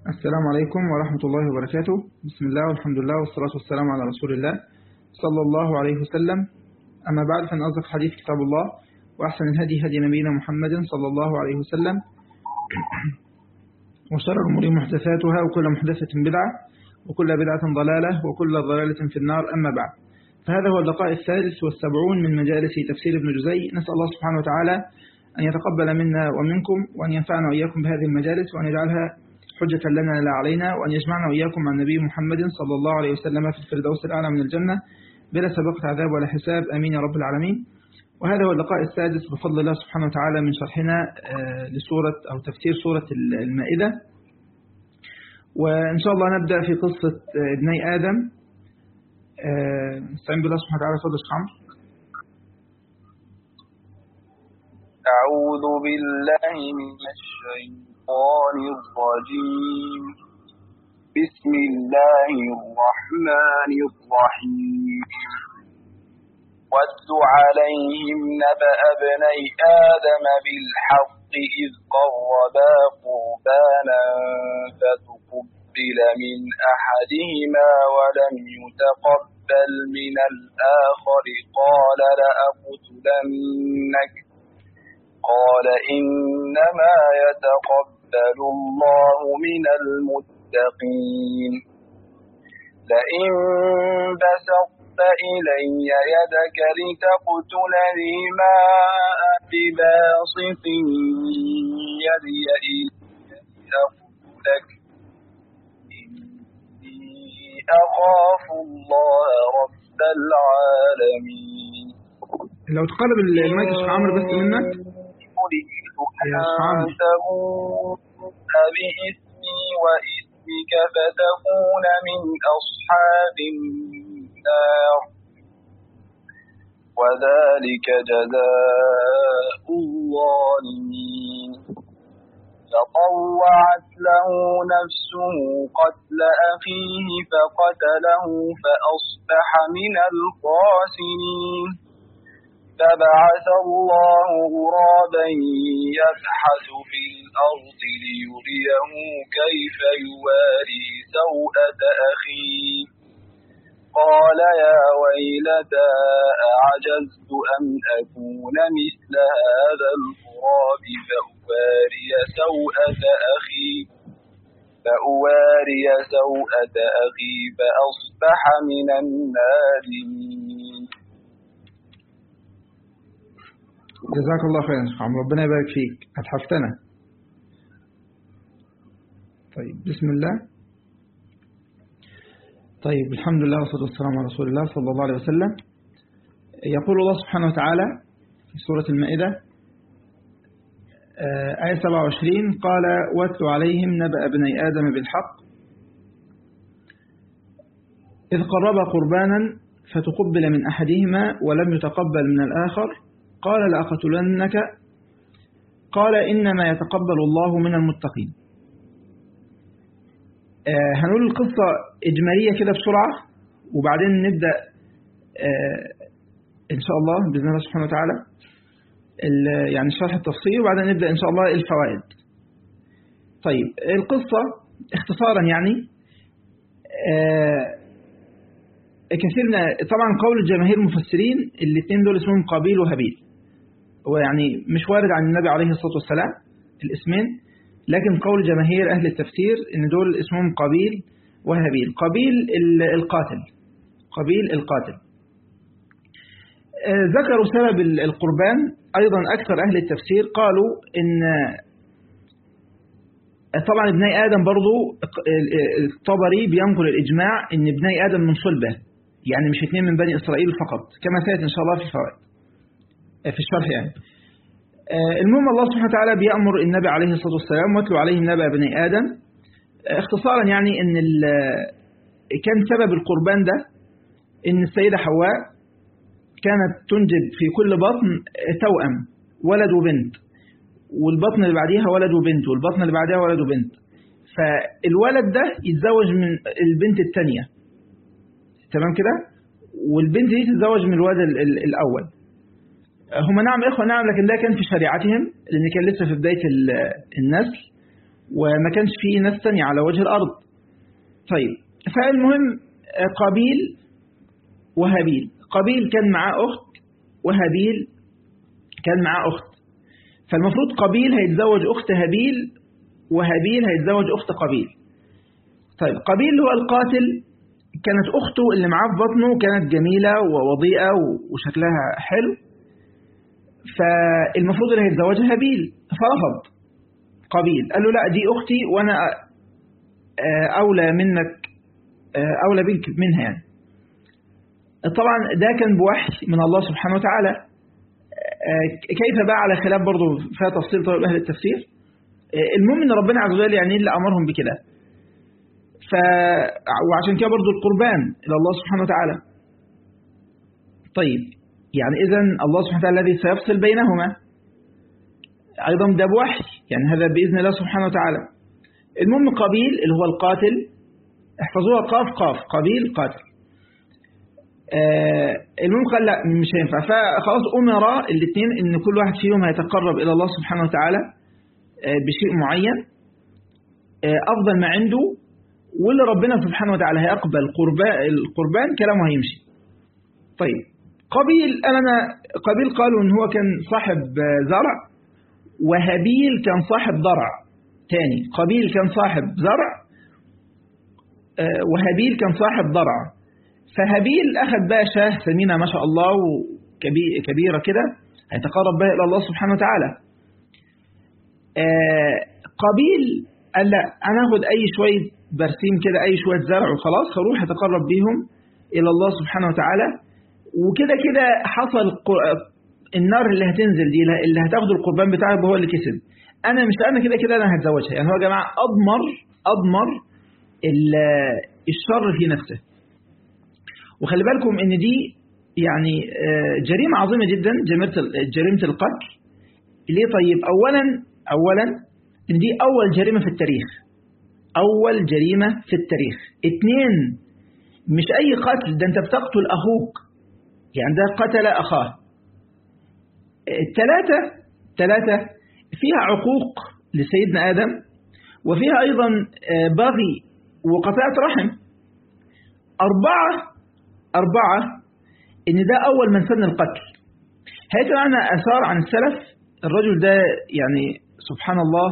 السلام عليكم ورحمة الله وبركاته بسم الله والحمد لله والصلاة والسلام على رسول الله صلى الله عليه وسلم أما بعد فإن أصدق الحديث كتاب الله وأحسن الهدي هدي نبينا محمد صلى الله عليه وسلم وشر الأمور محدثاتها وكل محدثة بدعة وكل بدعة ضلالة وكل ضلالة في النار أما بعد فهذا هو اللقاء الثالث والسبعون من مجالس تفسير ابن جزي نسأل الله سبحانه وتعالى أن يتقبل منا ومنكم وأن ينفعنا وإياكم بهذه المجالس وأن يجعلها حجة لنا لا علينا وأن يجمعنا وإياكم مع النبي محمد صلى الله عليه وسلم في الفردوس الأعلى من الجنة بلا سابقة عذاب ولا حساب أمين يا رب العالمين وهذا هو اللقاء السادس بفضل الله سبحانه وتعالى من شرحنا لسورة أو تفسير سورة المائدة وإن شاء الله نبدأ في قصة ابني آدم نستعين بالله سبحانه وتعالى صدر عمرو أعوذ بالله من الشيطان الرجيم بسم الله الرحمن الرحيم واتل عليهم نبأ ابني آدم بالحق إذ قربا قربانا فتقبل من أحدهما ولم يتقبل من الآخر قال لأقتلنك قال إنما يتقبل الله من المتقين لئن بسطت إلي يدك لتقتلني ما بباسط يدي إليك أقتلك إني أخاف الله رب العالمين لو تقرب المايك يا شيخ عمرو بس منك أريد أن تموت بإثمي وإثمك فتكون من أصحاب النار وذلك جزاء الظالمين فطوعت له نفسه قتل أخيه فقتله فأصبح من الخاسرين فبعث الله غرابا يبحث في الأرض ليريه كيف يواري سوءة أخيه قال يا ويلتى أعجزت أن أكون مثل هذا الغراب فأواري سوءة أخي فأواري سوءة أخي فأصبح من النادمين جزاك الله خيرا شيخ عمرو ربنا يبارك فيك أتحفتنا طيب بسم الله طيب الحمد لله والصلاة والسلام على رسول الله صلى الله عليه وسلم يقول الله سبحانه وتعالى في سورة المائدة آية 27 قال واتل عليهم نبأ ابني آدم بالحق إذ قربا قربانا فتقبل من أحدهما ولم يتقبل من الآخر قال لأقتلنك قال إنما يتقبل الله من المتقين آه هنقول القصة إجمالية كده بسرعة وبعدين نبدأ آه إن شاء الله بإذن الله سبحانه وتعالى يعني الشرح التفصيلي وبعدين نبدأ إن شاء الله الفوائد طيب القصة اختصارا يعني آه كثير من طبعا قول الجماهير المفسرين الاثنين دول اسمهم قابيل وهابيل هو يعني مش وارد عن النبي عليه الصلاة والسلام الاسمين لكن قول جماهير أهل التفسير إن دول اسمهم قابيل وهابيل قابيل القاتل قابيل القاتل ذكروا سبب القربان أيضا أكثر أهل التفسير قالوا إن طبعا ابني آدم برضو الطبري بينقل الإجماع إن ابني آدم من صلبه يعني مش اثنين من بني إسرائيل فقط كما سيأتي إن شاء الله في الفوائد في الشرح يعني المهم الله سبحانه وتعالى بيأمر النبي عليه الصلاة والسلام واتلو عليهم نبأ بني آدم اختصارا يعني ان كان سبب القربان ده ان السيدة حواء كانت تنجب في كل بطن توأم ولد وبنت والبطن اللي بعديها ولد وبنت والبطن اللي بعدها ولد وبنت فالولد ده يتزوج من البنت الثانية تمام كده والبنت دي تتزوج من الولد الأول هم نعم إخوة نعم لكن ده كان في شريعتهم لأن كان لسه في بداية النسل وما كانش فيه ناس تانية على وجه الأرض طيب فالمهم قابيل وهابيل قابيل كان معاه أخت وهابيل كان معاه أخت فالمفروض قابيل هيتزوج أخت هابيل وهابيل هيتزوج أخت قابيل طيب قابيل هو القاتل كانت أخته اللي معاه في بطنه كانت جميلة ووضيئة وشكلها حلو فالمفروض اللي هيتزوجها هابيل فرفض قابيل قال له لا دي أختي وأنا أولى منك أولى بك منها يعني طبعا ده كان بوحي من الله سبحانه وتعالى كيف بقى على خلاف برضه فيها تفصيل طيب أهل التفسير المهم ان ربنا عز وجل يعني اللي أمرهم بكده ف وعشان كده برضه القربان إلى الله سبحانه وتعالى طيب يعني إذا الله سبحانه وتعالى الذي سيفصل بينهما أيضا ده بوحي يعني هذا بإذن الله سبحانه وتعالى المهم قابيل اللي هو القاتل احفظوها قاف قاف قابيل قاتل آه المهم قال لا مش هينفع فخلاص أمر الاثنين ان كل واحد فيهم هيتقرب إلى الله سبحانه وتعالى آه بشيء معين آه أفضل ما عنده واللي ربنا سبحانه وتعالى هيقبل قربان القربان كلامه هيمشي طيب قابيل أنا قابيل قالوا ان هو كان صاحب زرع وهابيل كان صاحب ضرع تاني قابيل كان صاحب زرع وهابيل كان صاحب ضرع فهابيل أخذ بقى شاه سمينة ما شاء الله كبيرة كده هيتقرب بها إلى الله سبحانه وتعالى قابيل قال لا أنا أخذ أي شوية برسيم كده أي شوية زرع وخلاص هروح أتقرب بيهم إلى الله سبحانه وتعالى وكده كده حصل النار اللي هتنزل دي اللي هتاخد القربان بتاعي هو اللي كسب أنا مش أنا كده كده أنا هتزوجها يعني هو يا جماعة أضمر أضمر الشر في نفسه وخلي بالكم ان دي يعني جريمة عظيمة جدا جريمة القتل ليه طيب اولا اولا ان دي اول جريمة في التاريخ اول جريمة في التاريخ اتنين مش اي قتل ده انت بتقتل اخوك يعني ده قتل اخاه الثلاثة ثلاثة فيها عقوق لسيدنا آدم وفيها أيضا بغي وقطيعة رحم أربعة أربعة إن ده أول من سن القتل هيت معنا أثار عن السلف الرجل ده يعني سبحان الله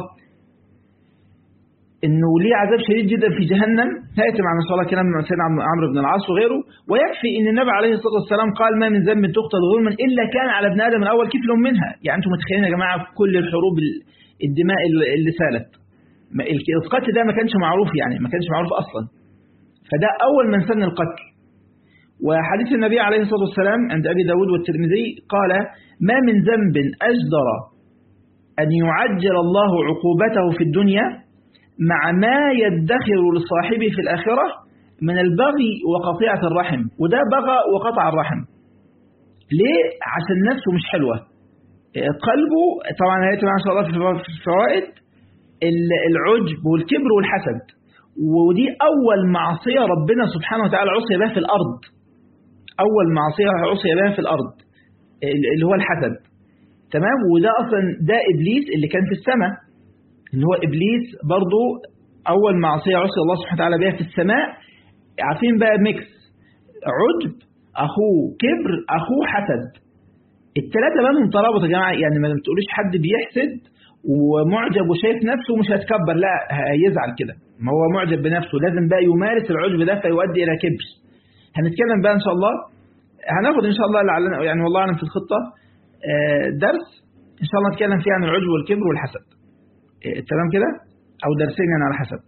إنه ليه عذاب شديد جدا في جهنم هيت معنا صلى الله كلام مع سيدنا عمرو بن العاص وغيره ويكفي إن النبي عليه الصلاة والسلام قال ما من ذنب تقتل ظلما إلا كان على ابن آدم الأول كفل منها يعني أنتم متخيلين يا جماعة في كل الحروب الدماء اللي سالت القتل ده ما كانش معروف يعني ما كانش معروف أصلا فده أول من سن القتل وحديث النبي عليه الصلاة والسلام عند أبي داود والترمذي قال ما من ذنب أجدر أن يعجل الله عقوبته في الدنيا مع ما يدخر لصاحبه في الآخرة من البغي وقطيعة الرحم وده بغى وقطع الرحم ليه؟ عشان نفسه مش حلوة قلبه طبعا هيأتي معنا إن شاء الله في الفوائد العجب والكبر والحسد ودي أول معصية ربنا سبحانه وتعالى عصي بها في الأرض أول معصية عصي بها في الأرض اللي هو الحسد تمام وده أصلا ده إبليس اللي كان في السماء اللي هو إبليس برضو أول معصية عصي الله سبحانه وتعالى بها في السماء عارفين بقى ميكس عجب أخوه كبر أخوه حسد الثلاثة بينهم ترابط يا جماعة يعني ما تقوليش حد بيحسد ومعجب وشايف نفسه مش هيتكبر لا هيزعل كده ما هو معجب بنفسه لازم بقى يمارس العجب ده فيؤدي إلى كبر هنتكلم بقى إن شاء الله هناخد إن شاء الله لعلنا يعني والله أعلم في الخطة درس إن شاء الله نتكلم فيه عن العجب والكبر والحسد تمام كده أو درسين يعني على حسب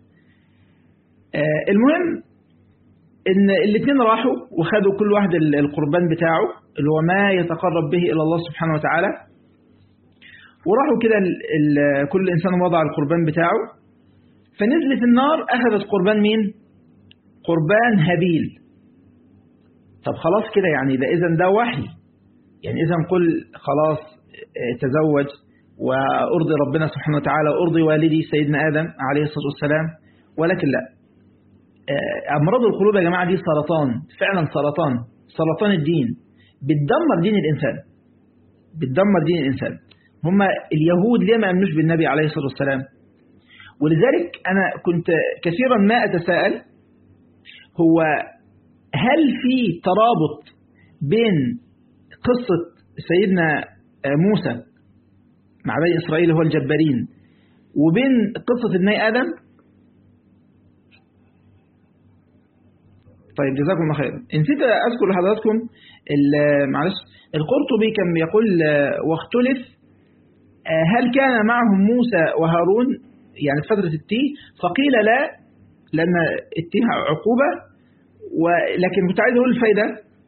المهم إن الاثنين راحوا وخدوا كل واحد القربان بتاعه اللي هو ما يتقرب به إلى الله سبحانه وتعالى وراحوا كده كل إنسان وضع القربان بتاعه فنزلت النار أخذت قربان مين قربان هابيل طب خلاص كده يعني ده إذا ده وحي يعني إذا قل خلاص تزوج وأرضي ربنا سبحانه وتعالى وأرضي والدي سيدنا آدم عليه الصلاة والسلام ولكن لا أمراض القلوب يا جماعة دي سرطان فعلا سرطان سرطان الدين بتدمر دين الإنسان بتدمر دين الإنسان هم اليهود ليه ما أمنوش بالنبي عليه الصلاة والسلام ولذلك أنا كنت كثيرا ما أتساءل هو هل في ترابط بين قصة سيدنا موسى مع بني إسرائيل هو الجبارين وبين قصة ابني آدم طيب جزاكم الله خير نسيت أذكر لحضراتكم معلش القرطبي كان بيقول واختلف هل كان معهم موسى وهارون يعني في فترة التيه فقيل لا لأن التيه عقوبة ولكن كنت عايز أقول الفايدة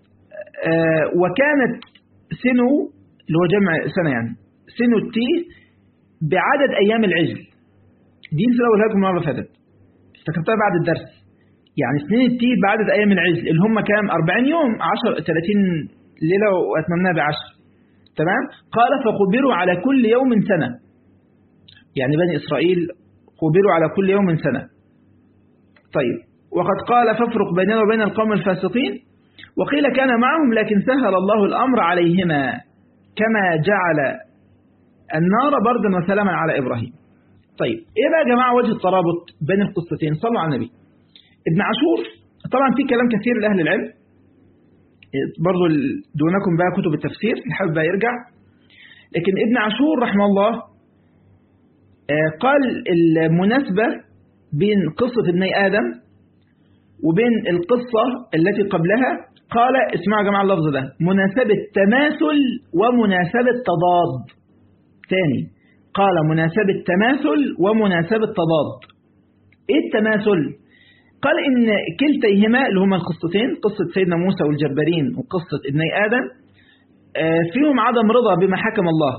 وكانت سنو اللي هو جمع سنة يعني سنو التيه بعدد أيام العجل دي نسأل أقولها لكم مرة فاتت افتكرتها بعد الدرس يعني سنين التيه بعدد أيام العجل اللي هم كام 40 يوم 10 30 ليلة وأتممناها بعشر تمام قال فخبروا على كل يوم سنة يعني بني إسرائيل خبروا على كل يوم سنة طيب وقد قال فافرق بيننا وبين القوم الفاسقين وقيل كان معهم لكن سهل الله الأمر عليهما كما جعل النار بردا وسلاما على إبراهيم طيب إيه بقى يا جماعة وجه الترابط بين القصتين صلوا على النبي ابن عاشور طبعا في كلام كثير لأهل العلم برضو دونكم بقى كتب التفسير اللي حابب بقى يرجع لكن ابن عاشور رحمه الله قال المناسبة بين قصة ابني آدم وبين القصة التي قبلها قال اسمعوا يا جماعة اللفظ ده مناسبة تماثل ومناسبة تضاد تاني قال مناسبة تماثل ومناسبة تضاد ايه التماثل قال إن كلتيهما اللي هما القصتين قصة سيدنا موسى والجبارين وقصة ابني آدم فيهم عدم رضا بما حكم الله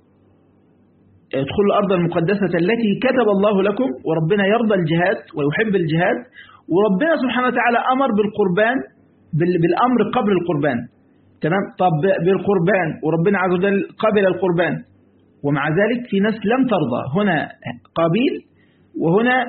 ادخلوا الأرض المقدسة التي كتب الله لكم وربنا يرضى الجهاد ويحب الجهاد وربنا سبحانه وتعالى أمر بالقربان بالأمر قبل القربان تمام طب بالقربان وربنا عز وجل قبل القربان ومع ذلك في ناس لم ترضى هنا قابيل وهنا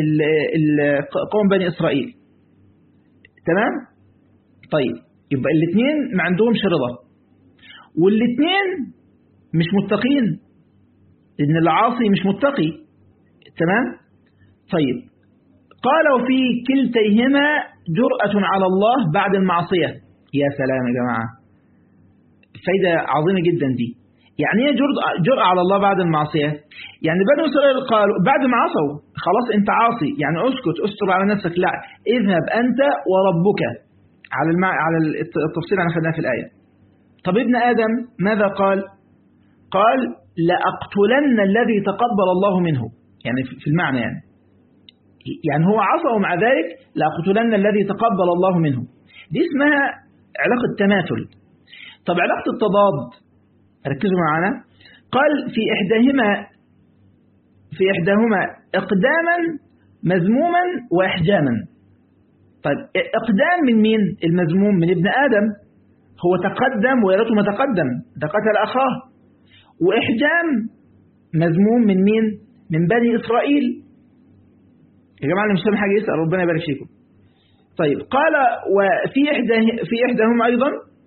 قوم بني إسرائيل تمام طيب يبقى الاثنين ما عندهمش رضا والاثنين مش متقين ان العاصي مش متقي تمام طيب قال وفي كلتيهما جرأة على الله بعد المعصية يا سلام يا جماعة فايدة عظيمة جدا دي يعني ايه جرأة على الله بعد المعصية يعني بنو إسرائيل قالوا بعد ما عصوا خلاص انت عاصي يعني اسكت استر على نفسك لا اذهب انت وربك على المع... على التفصيل انا خدناه في الآية طب ابن آدم ماذا قال قال لأقتلن الذي تقبل الله منه يعني في المعنى يعني يعني هو عصى ومع ذلك لأقتلن الذي تقبل الله منه دي اسمها علاقة تماثل طب علاقة التضاد ركزوا معنا قال في إحداهما في إحداهما إقداما مذموما وإحجاما طيب إقدام من مين المذموم من ابن آدم هو تقدم ويا ريته ما تقدم ده قتل أخاه وإحجام مذموم من مين من بني إسرائيل يا جماعة اللي مش فاهم حاجة يسأل ربنا يبارك فيكم طيب قال وفي إحدى في إحداهم أيضا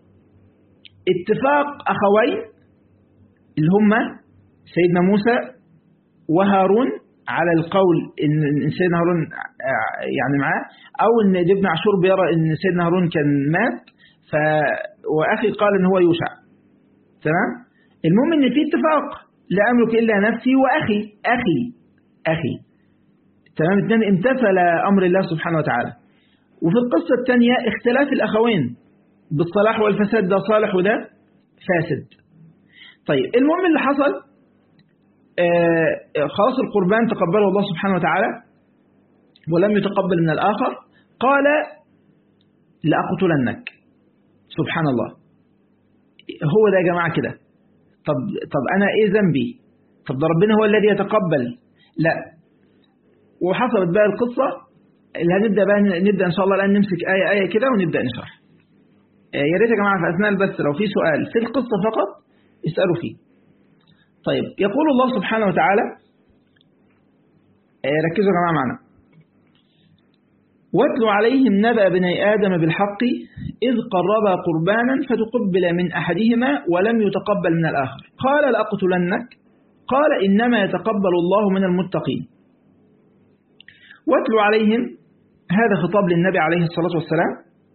اتفاق أخوين اللي هما سيدنا موسى وهارون على القول ان سيدنا هارون يعني معاه او ان ابن عاشور بيرى ان سيدنا هارون كان مات ف واخي قال ان هو يوشع تمام المهم ان في اتفاق لا املك الا نفسي واخي اخي اخي تمام اثنين امتثل امر الله سبحانه وتعالى وفي القصه الثانيه اختلاف الاخوين بالصلاح والفساد ده صالح وده فاسد طيب المهم اللي حصل آه خلاص القربان تقبله الله سبحانه وتعالى ولم يتقبل من الآخر قال لأقتلنك سبحان الله هو ده يا جماعة كده طب, طب أنا إيه ذنبي طب ده ربنا هو الذي يتقبل لا وحصلت بقى القصة اللي هنبدأ بقى نبدأ إن شاء الله الآن نمسك آية آية كده ونبدأ نشرح آه يا ريت يا جماعة في أثناء البث لو في سؤال في القصة فقط اسألوا فيه طيب يقول الله سبحانه وتعالى ركزوا يا جماعة معنا واتلوا عليهم نبأ بني آدم بالحق إذ قربا قربانا فتقبل من أحدهما ولم يتقبل من الآخر قال لأقتلنك قال إنما يتقبل الله من المتقين واتلو عليهم هذا خطاب للنبي عليه الصلاة والسلام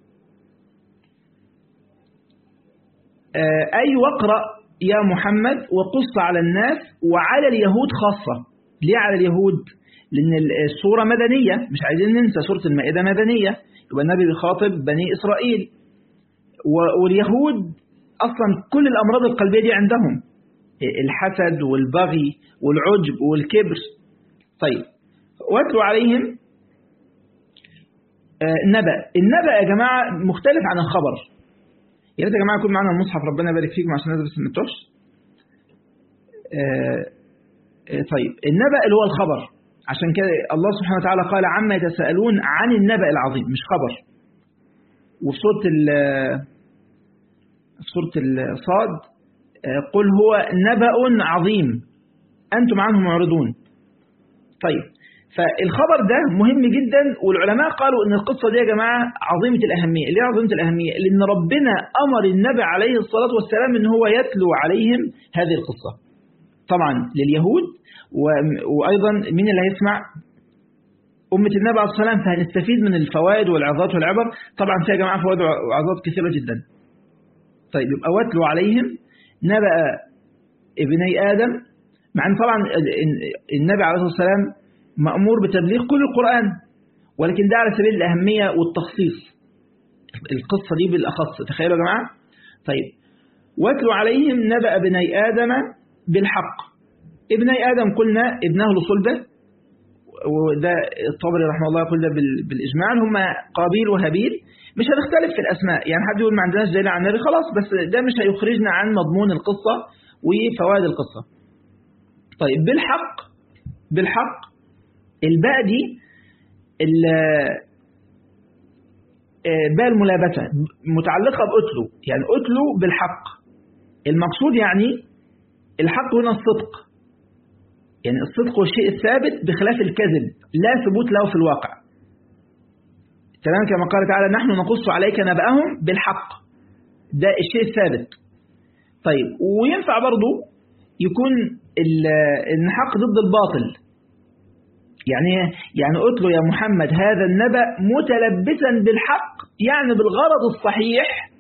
أي واقرأ يا محمد وقص على الناس وعلى اليهود خاصة ليه على اليهود لأن السورة مدنية مش عايزين ننسى سورة المائدة مدنية يبقى النبي بيخاطب بني إسرائيل واليهود أصلا كل الأمراض القلبية دي عندهم الحسد والبغي والعجب والكبر طيب واتلوا عليهم نبأ النبأ يا جماعة مختلف عن الخبر يا ريت يا جماعة يكون معانا المصحف ربنا يبارك فيكم عشان الناس بس ما تتوهش طيب النبأ اللي هو الخبر عشان كده الله سبحانه وتعالى قال عما يتساءلون عن النبأ العظيم مش خبر وفي سورة في سورة الصاد قل هو نبأ عظيم أنتم عنه معرضون طيب فالخبر ده مهم جدا والعلماء قالوا ان القصة دي يا جماعة عظيمة الأهمية ليه عظيمة الأهمية لأن ربنا أمر النبي عليه الصلاة والسلام ان هو يتلو عليهم هذه القصة طبعا لليهود وأيضا مين اللي هيسمع أمة النبي عليه الصلاة والسلام فهنستفيد من الفوائد والعظات والعبر طبعا فيها يا جماعة فوائد وعظات كثيرة جدا طيب يبقى واتلو عليهم نبأ ابني آدم مع أن طبعا النبي عليه الصلاة والسلام مأمور بتبليغ كل القرآن ولكن ده على سبيل الأهمية والتخصيص القصة دي بالأخص تخيلوا يا جماعة طيب واتلو عليهم نبأ بني آدم بالحق ابني آدم قلنا ابنه لصلبة وده الطبري رحمه الله يقول ده بالإجماع هم قابيل وهابيل مش هنختلف في الأسماء يعني حد يقول ما عندناش دليل عن النبي خلاص بس ده مش هيخرجنا عن مضمون القصة وفوائد القصة طيب بالحق بالحق الباء دي باء الملابسة متعلقة بأتلو يعني أتلو بالحق المقصود يعني الحق هنا الصدق يعني الصدق هو الشيء الثابت بخلاف الكذب لا ثبوت له في الواقع تمام كما قال تعالى نحن نقص عليك نبأهم بالحق ده الشيء الثابت طيب وينفع برضو يكون الحق ضد الباطل يعني يعني اتلو يا محمد هذا النبأ متلبسا بالحق يعني بالغرض الصحيح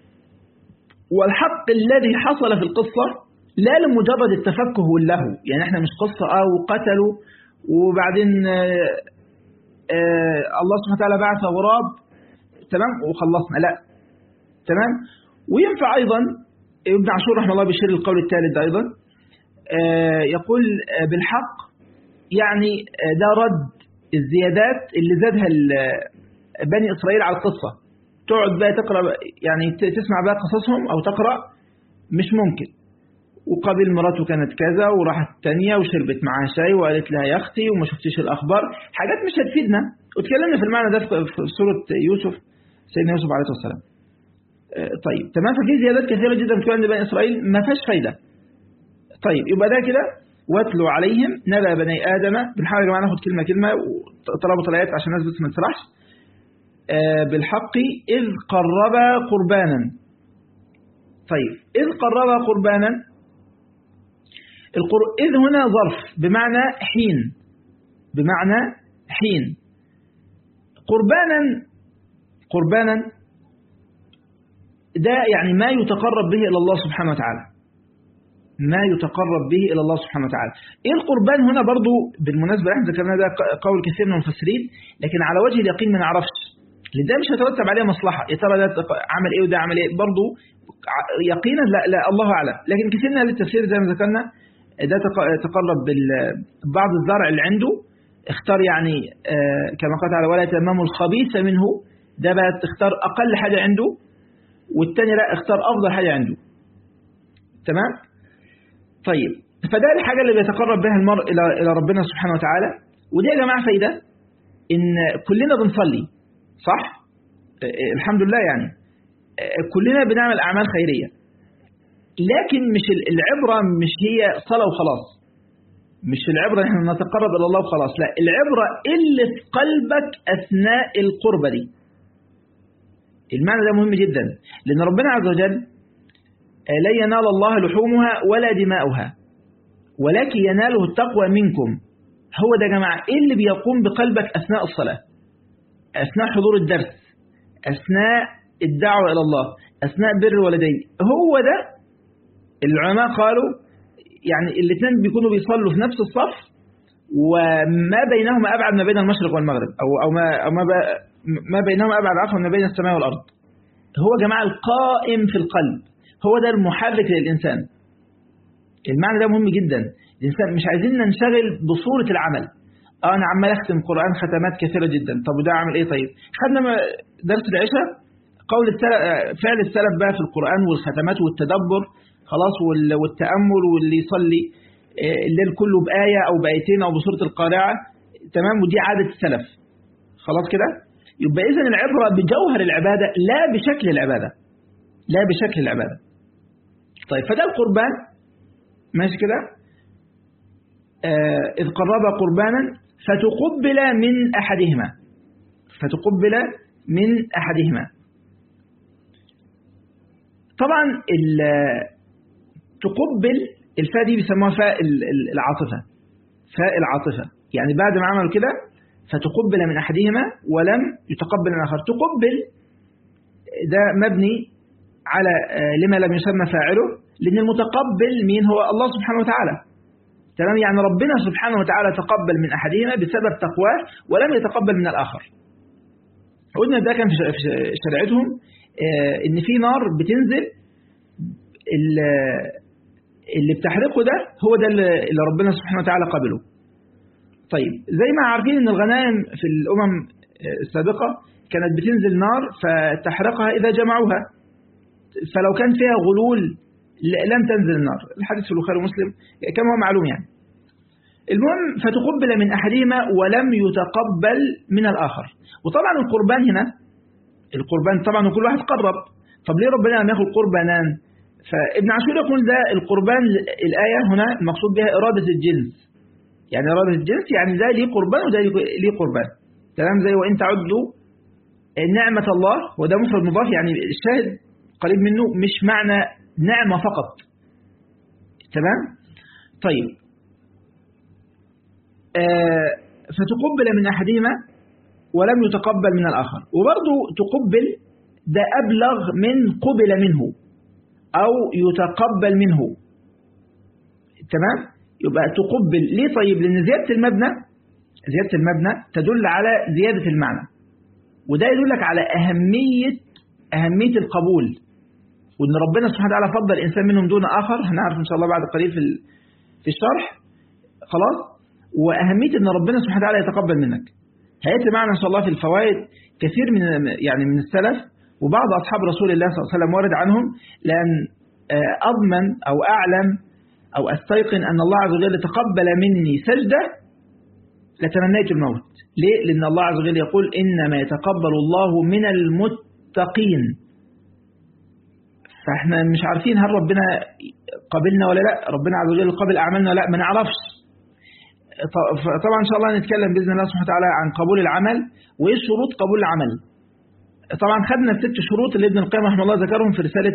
والحق الذي حصل في القصة لا لمجرد التفكه واللهو يعني احنا مش قصة اه وقتلوا وبعدين آه آه الله سبحانه وتعالى بعث غراب تمام وخلصنا لا تمام وينفع ايضا ابن عاشور رحمه الله بيشير القول الثالث ده ايضا آه يقول بالحق يعني ده رد الزيادات اللي زادها بني إسرائيل على القصة تقعد بقى تقرأ يعني تسمع بقى قصصهم أو تقرأ مش ممكن وقابل مراته كانت كذا وراحت الثانية وشربت معاها شاي وقالت لها يا أختي وما شفتيش الأخبار حاجات مش هتفيدنا وتكلمنا في المعنى ده في سورة يوسف سيدنا يوسف عليه الصلاة والسلام طيب تمام ففي زيادات كثيرة جدا بتكون عند بني إسرائيل ما فيهاش فايدة طيب يبقى ده كده واتلو عليهم نبأ بني آدم بنحاول يا جماعة ناخد كلمة كلمة وطلبوا الآيات عشان الناس بس ما تسرحش بالحق إذ قربا قربانا طيب إذ قربا قربانا القر... إذ هنا ظرف بمعنى حين بمعنى حين قربانا قربانا ده يعني ما يتقرب به إلى الله سبحانه وتعالى ما يتقرب به إلى الله سبحانه وتعالى إيه القربان هنا برضو بالمناسبة احنا ذكرنا ده قول كثير من المفسرين لكن على وجه اليقين ما نعرفش لأن ده مش هيترتب عليه مصلحة يا ترى ده عمل إيه وده عمل إيه برضو يقينا لا لا الله أعلم لكن كثير من التفسير زي ما ذكرنا ده تقرب بعض الزرع اللي عنده اختار يعني كما قال تعالى ولا تماموا الخبيث منه ده بقى تختار أقل حاجة عنده والتاني لا اختار أفضل حاجة عنده تمام طيب فده الحاجة اللي بيتقرب بها المرء إلى إلى ربنا سبحانه وتعالى ودي يا جماعة فايدة إن كلنا بنصلي صح؟ الحمد لله يعني كلنا بنعمل أعمال خيرية لكن مش العبرة مش هي صلاة وخلاص مش العبرة إن احنا نتقرب إلى الله وخلاص لا العبرة اللي في قلبك أثناء القربة دي المعنى ده مهم جدا لأن ربنا عز وجل لن ينال الله لحومها ولا دماؤها ولكن يناله التقوى منكم هو ده يا جماعة إيه اللي بيقوم بقلبك أثناء الصلاة أثناء حضور الدرس أثناء الدعوة إلى الله أثناء بر الوالدين هو ده العلماء قالوا يعني الاثنين بيكونوا بيصلوا في نفس الصف وما بينهما أبعد ما بين المشرق والمغرب أو أو ما أو ما, ما بينهما أبعد عفوا ما بين السماء والأرض هو جماعة القائم في القلب هو ده المحرك للإنسان المعنى ده مهم جدا الإنسان مش عايزين ننشغل بصورة العمل اه انا عمال اختم قرآن ختمات كثيرة جدا طب وده عامل ايه طيب خدنا درس العشاء قول السلف فعل السلف بقى في القرآن والختمات والتدبر خلاص والتأمل واللي يصلي الليل كله بآية أو بآيتين أو بسورة القارعة تمام ودي عادة السلف خلاص كده يبقى إذن العبرة بجوهر العبادة لا بشكل العبادة لا بشكل العبادة طيب فده القربان ماشي كده آه إذ قرب قربانا فتقبل من أحدهما فتقبل من أحدهما طبعا تقبل الفاء دي بيسموها فاء العاطفة فاء العاطفة يعني بعد ما عملوا كده فتقبل من أحدهما ولم يتقبل من الآخر تقبل ده مبني على لما لم يسمى فاعله لأن المتقبل مين هو الله سبحانه وتعالى تمام يعني ربنا سبحانه وتعالى تقبل من أحدهما بسبب تقواه ولم يتقبل من الآخر قلنا ده كان في شريعتهم إن في نار بتنزل اللي بتحرقه ده هو ده اللي ربنا سبحانه وتعالى قبله طيب زي ما عارفين ان الغنائم في الامم السابقة كانت بتنزل نار فتحرقها اذا جمعوها فلو كان فيها غلول لن تنزل النار الحديث في البخاري ومسلم كما هو معلوم يعني المهم فتقبل من احدهما ولم يتقبل من الاخر وطبعا القربان هنا القربان طبعا كل واحد قرب طب ليه ربنا لم ياخذ قربانان فابن عاشور يقول ده القربان الآية هنا المقصود بها إرادة الجنس يعني إرادة الجنس يعني ده ليه قربان وده ليه قربان تمام زي وإن تعدوا نعمة الله وده مفرد مضاف يعني الشاهد قريب منه مش معنى نعمة فقط تمام طيب آه فتقبل من أحدهما ولم يتقبل من الآخر وبرضه تقبل ده أبلغ من قبل منه أو يتقبل منه تمام يبقى تقبل ليه طيب لأن زيادة المبنى زيادة المبنى تدل على زيادة المعنى وده يدلك على أهمية أهمية القبول وأن ربنا سبحانه وتعالى فضل إنسان منهم دون آخر هنعرف إن شاء الله بعد قليل في في الشرح خلاص وأهمية أن ربنا سبحانه وتعالى يتقبل منك هيأتي معنا إن شاء الله في الفوائد كثير من يعني من السلف وبعض أصحاب رسول الله صلى الله عليه وسلم ورد عنهم لأن أضمن أو أعلم أو أستيقن أن الله عز وجل تقبل مني سجدة لتمنيت الموت ليه؟ لأن الله عز وجل يقول إنما يتقبل الله من المتقين فإحنا مش عارفين هل ربنا قبلنا ولا لا ربنا عز وجل قبل أعمالنا ولا لا ما نعرفش طبعا إن شاء الله نتكلم بإذن الله سبحانه وتعالى عن قبول العمل وإيه شروط قبول العمل طبعا خدنا الست شروط اللي ابن القيم رحمه الله ذكرهم في رسالة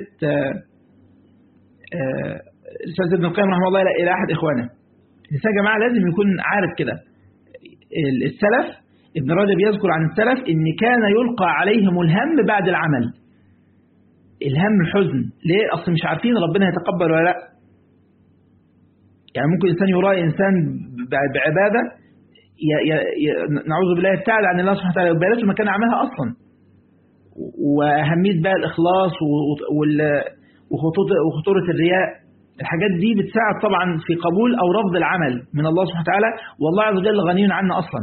رسالة ابن القيم رحمه الله إلى أحد إخوانه الإنسان يا جماعة لازم يكون عارف كده السلف ابن رجب يذكر عن السلف إن كان يلقى عليهم الهم بعد العمل الهم الحزن ليه أصل مش عارفين ربنا يتقبل ولا لا يعني ممكن إنسان يرى إنسان بعبادة نعوذ بالله تعالى عن الله سبحانه وتعالى يبالته ما كان عملها أصلا وأهمية بقى الإخلاص وخطورة الرياء الحاجات دي بتساعد طبعا في قبول أو رفض العمل من الله سبحانه وتعالى والله عز وجل غني عنا أصلا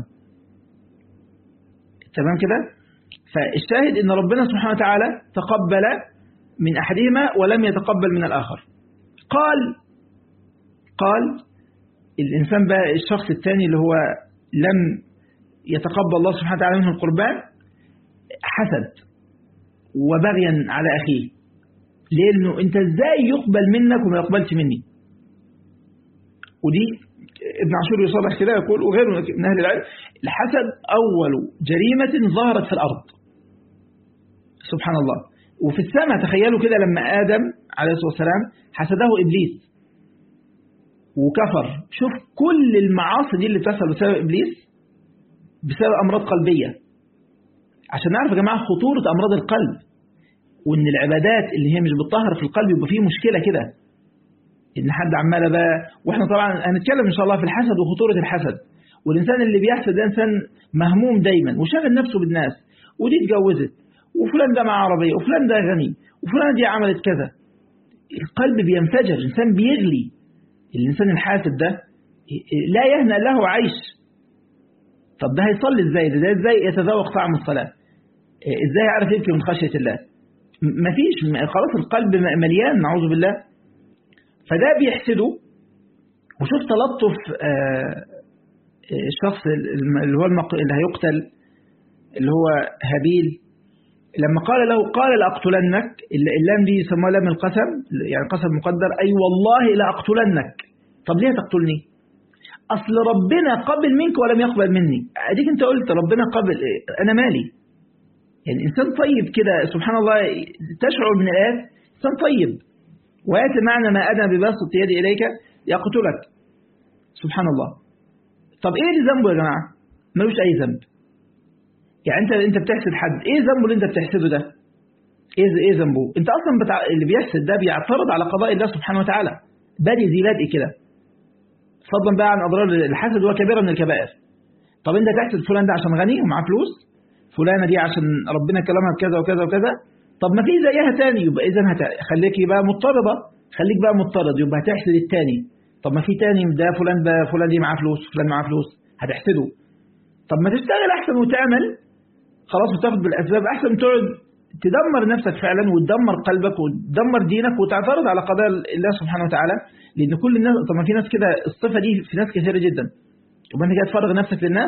تمام كده فالشاهد ان ربنا سبحانه وتعالى تقبل من أحدهما ولم يتقبل من الآخر قال قال الإنسان بقى الشخص الثاني اللي هو لم يتقبل الله سبحانه وتعالى منه القربان حسد وبغيا على أخيه لأنه أنت إزاي يقبل منك وما يقبلش مني ودي ابن عاشور يصرح كده يقول وغيره من أهل العلم الحسد أول جريمة ظهرت في الأرض سبحان الله وفي السماء تخيلوا كده لما آدم عليه الصلاة والسلام حسده إبليس وكفر شوف كل المعاصي دي اللي بتحصل بسبب إبليس بسبب أمراض قلبية عشان نعرف يا جماعة خطورة أمراض القلب وإن العبادات اللي هي مش بتطهر في القلب يبقى فيه مشكلة كده إن حد عمال بقى وإحنا طبعا هنتكلم إن شاء الله في الحسد وخطورة الحسد والإنسان اللي بيحسد ده إنسان مهموم دايما وشاغل نفسه بالناس ودي اتجوزت وفلان ده مع عربية وفلان ده غني وفلان دي عملت كذا القلب بينفجر الإنسان بيغلي الإنسان الحاسد ده لا يهنأ له عيش طب ده هيصلي ازاي ده ازاي يتذوق طعم الصلاة ازاي يعرف يبكي من خشية الله مفيش خلاص القلب مليان نعوذ بالله فده بيحسده وشوف تلطف الشخص اللي هو المق... اللي هيقتل اللي هو هابيل لما قال له قال لأقتلنك اللام دي يسموها لام القسم يعني قسم مقدر أي والله لأقتلنك طب ليه تقتلني أصل ربنا قبل منك ولم يقبل مني أديك أنت قلت ربنا قبل أنا مالي يعني إنسان طيب كده سبحان الله تشعر من الآيات إنسان طيب ويأتي معنى ما أنا بباسط يدي إليك يقتلك سبحان الله طب إيه اللي ذنبه يا جماعة ملوش أي ذنب يعني أنت أنت بتحسد حد إيه ذنبه اللي أنت بتحسده ده إيه إيه ذنبه أنت أصلا بتاع اللي بيحسد ده بيعترض على قضاء الله سبحانه وتعالى بادئ ذي بادئ كده فضلا بقى عن أضرار الحسد هو كبيرة من الكبائر طب أنت تحسد فلان ده عشان غني ومعاه فلوس فلانة دي عشان ربنا كلامها بكذا وكذا وكذا طب ما في زيها تاني يبقى إذا هت... خليك بقى مضطردة خليك بقى مضطرد يبقى هتحسد التاني طب ما في تاني ده فلان ده فلان دي معاه فلوس فلان معاه فلوس هتحسده طب ما تشتغل أحسن وتعمل خلاص وتاخد بالأسباب أحسن تقعد تدمر نفسك فعلا وتدمر قلبك وتدمر دينك وتعترض على قضاء الله سبحانه وتعالى لأن كل الناس طب ما في ناس كده الصفة دي في ناس كثيرة جدا يبقى أنت كده تفرغ نفسك للناس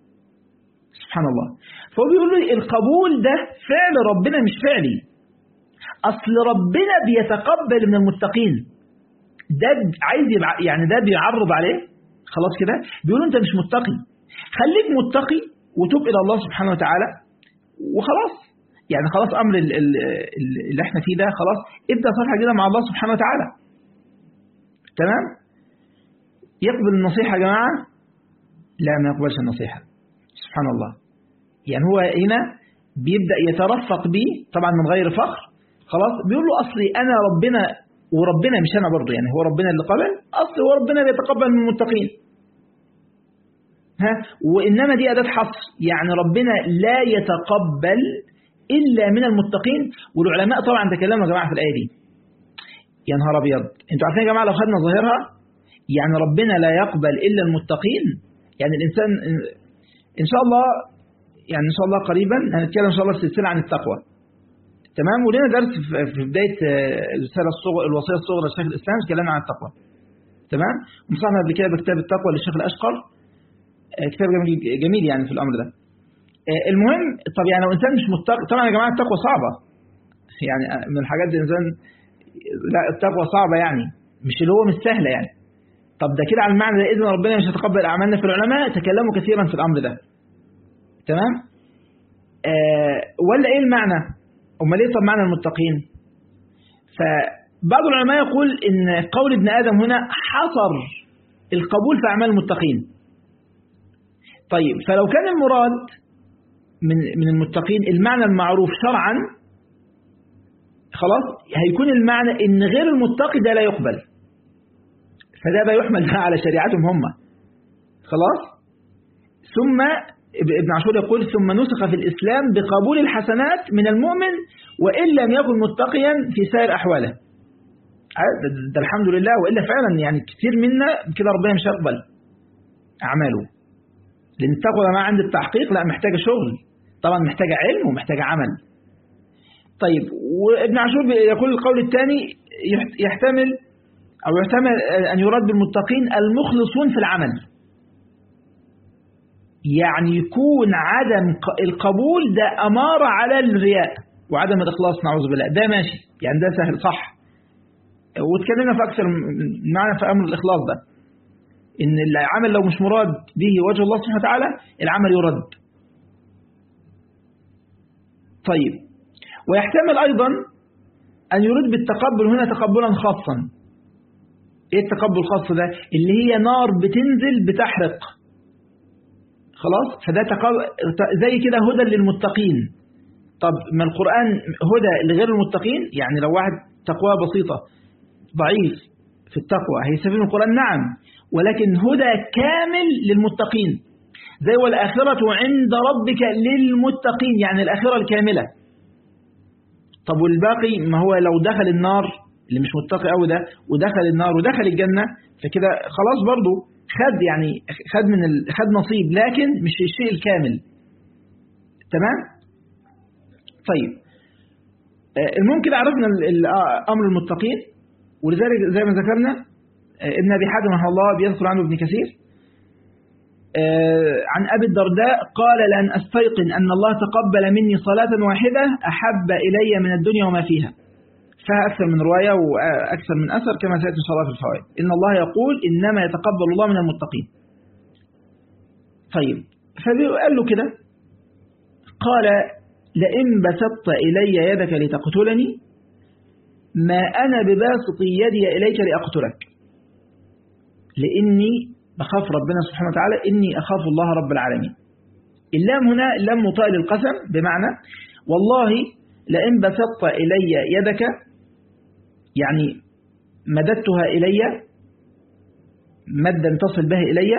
سبحان الله فهو بيقول لي القبول ده فعل ربنا مش فعلي أصل ربنا بيتقبل من المتقين ده عايز يبع... يعني ده بيعرض عليه خلاص كده بيقولوا أنت مش متقي خليك متقي وتوب إلى الله سبحانه وتعالى وخلاص يعني خلاص أمر ال... ال... اللي احنا فيه ده خلاص ابدأ صفحة جديدة مع الله سبحانه وتعالى تمام يقبل النصيحة يا جماعة لا ما يقبلش النصيحة سبحان الله يعني هو هنا بيبدأ يترفق بيه طبعا من غير فخر خلاص بيقول له أصلي أنا ربنا وربنا مش أنا برضه يعني هو ربنا اللي قبل أصلي وربنا بيتقبل من المتقين ها وإنما دي أداة حصر يعني ربنا لا يتقبل إلا من المتقين والعلماء طبعا تكلموا يا جماعة في الآية دي يا نهار أبيض أنتوا عارفين يا جماعة لو خدنا ظاهرها يعني ربنا لا يقبل إلا المتقين يعني الإنسان إن شاء الله يعني إن شاء الله قريبا هنتكلم إن شاء الله في سلسلة عن التقوى تمام ولنا درس في بداية الرسالة الصغرى الوصية الصغرى للشيخ الإسلام اتكلمنا عن التقوى تمام ومصحنا قبل كده بكتاب التقوى للشيخ الأشقر كتاب جميل, جميل يعني في الأمر ده المهم طب يعني لو إنسان مش متقي طبعا يا جماعة التقوى صعبة يعني من الحاجات دي الإنسان لا التقوى صعبة يعني مش اللي هو مش سهلة يعني طب ده كده على المعنى ده إذن ربنا مش هيتقبل أعمالنا في العلماء تكلموا كثيرا في الأمر ده تمام آه ولا إيه المعنى أمال إيه طب معنى المتقين فبعض العلماء يقول إن قول ابن آدم هنا حصر القبول في أعمال المتقين طيب فلو كان المراد من من المتقين المعنى المعروف شرعا خلاص هيكون المعنى ان غير المتقي ده لا يقبل فده بقى يحمل ده على شريعتهم هم خلاص ثم ابن عاشور يقول ثم نسخ في الإسلام بقبول الحسنات من المؤمن وإن لم يكن متقيا في سائر أحواله ده الحمد لله وإلا فعلا يعني كثير منا كده ربنا مش يقبل أعماله لأن التقوى ما عند التحقيق لا محتاجة شغل طبعا محتاجة علم ومحتاجة عمل طيب وابن عاشور يقول القول الثاني يحتمل أو يحتمل أن يراد بالمتقين المخلصون في العمل يعني يكون عدم القبول ده أمارة على الرياء وعدم الإخلاص نعوذ بالله ده ماشي يعني ده سهل صح واتكلمنا في أكثر من معنى في أمر الإخلاص ده إن العمل لو مش مراد به وجه الله سبحانه وتعالى العمل يرد طيب ويحتمل أيضا أن يرد بالتقبل هنا تقبلا خاصا ايه التقبل الخاص ده اللي هي نار بتنزل بتحرق خلاص فده تقبل زي كده هدى للمتقين طب ما القرآن هدى لغير المتقين يعني لو واحد تقوى بسيطة ضعيف في التقوى هيستفيد من القرآن نعم ولكن هدى كامل للمتقين زي والآخرة عند ربك للمتقين يعني الآخرة الكاملة طب والباقي ما هو لو دخل النار اللي مش متقي قوي ده ودخل النار ودخل الجنة فكده خلاص برضو خد يعني خد من ال... خد نصيب لكن مش الشيء الكامل تمام طيب الممكن عرفنا أمر المتقين ولذلك زي ما ذكرنا ابن أبي حاتم رحمه الله بيذكر عنه ابن كثير عن أبي الدرداء قال لأن أستيقن أن الله تقبل مني صلاة واحدة أحب إلي من الدنيا وما فيها فيها أكثر من رواية وأكثر من أثر كما سيأتي إن شاء الله في الفوائد إن الله يقول إنما يتقبل الله من المتقين طيب فقال له كده قال لئن بسطت إلي يدك لتقتلني ما أنا بباسط يدي إليك لأقتلك لإني بخاف ربنا سبحانه وتعالى إني أخاف الله رب العالمين اللام هنا لام مطال القسم بمعنى والله لئن بسطت إلي يدك يعني مددتها إلي مدا تصل به إلي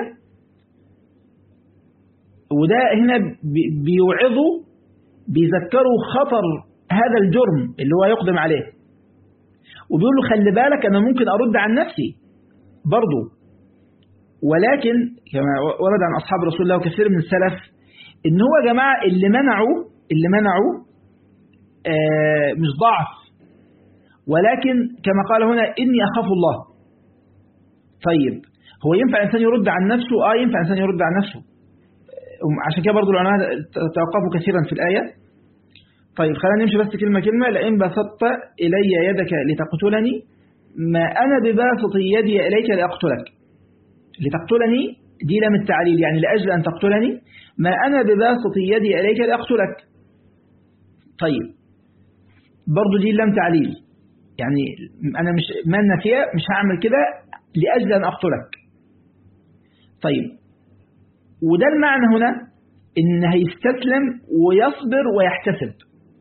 وده هنا بيوعظوا بيذكروا خطر هذا الجرم اللي هو يقدم عليه وبيقول له خلي بالك أنا ممكن أرد عن نفسي برضو ولكن كما ورد عن أصحاب رسول الله وكثير من السلف إن هو يا جماعة اللي منعوا اللي منعوا آه مش ضعف ولكن كما قال هنا إني أخاف الله طيب هو ينفع إنسان يرد عن نفسه آه ينفع إنسان يرد عن نفسه عشان كده برضو العلماء توقفوا كثيرا في الآية طيب خلينا نمشي بس كلمة كلمة لئن بسطت إلي يدك لتقتلني ما أنا بباسط يدي إليك لأقتلك لتقتلني دي لام التعليل يعني لأجل أن تقتلني ما أنا بباسط يدي إليك لأقتلك طيب برضو دي لام تعليل يعني أنا مش ما النفية مش هعمل كده لأجل أن أقتلك طيب وده المعنى هنا إن هيستسلم ويصبر ويحتسب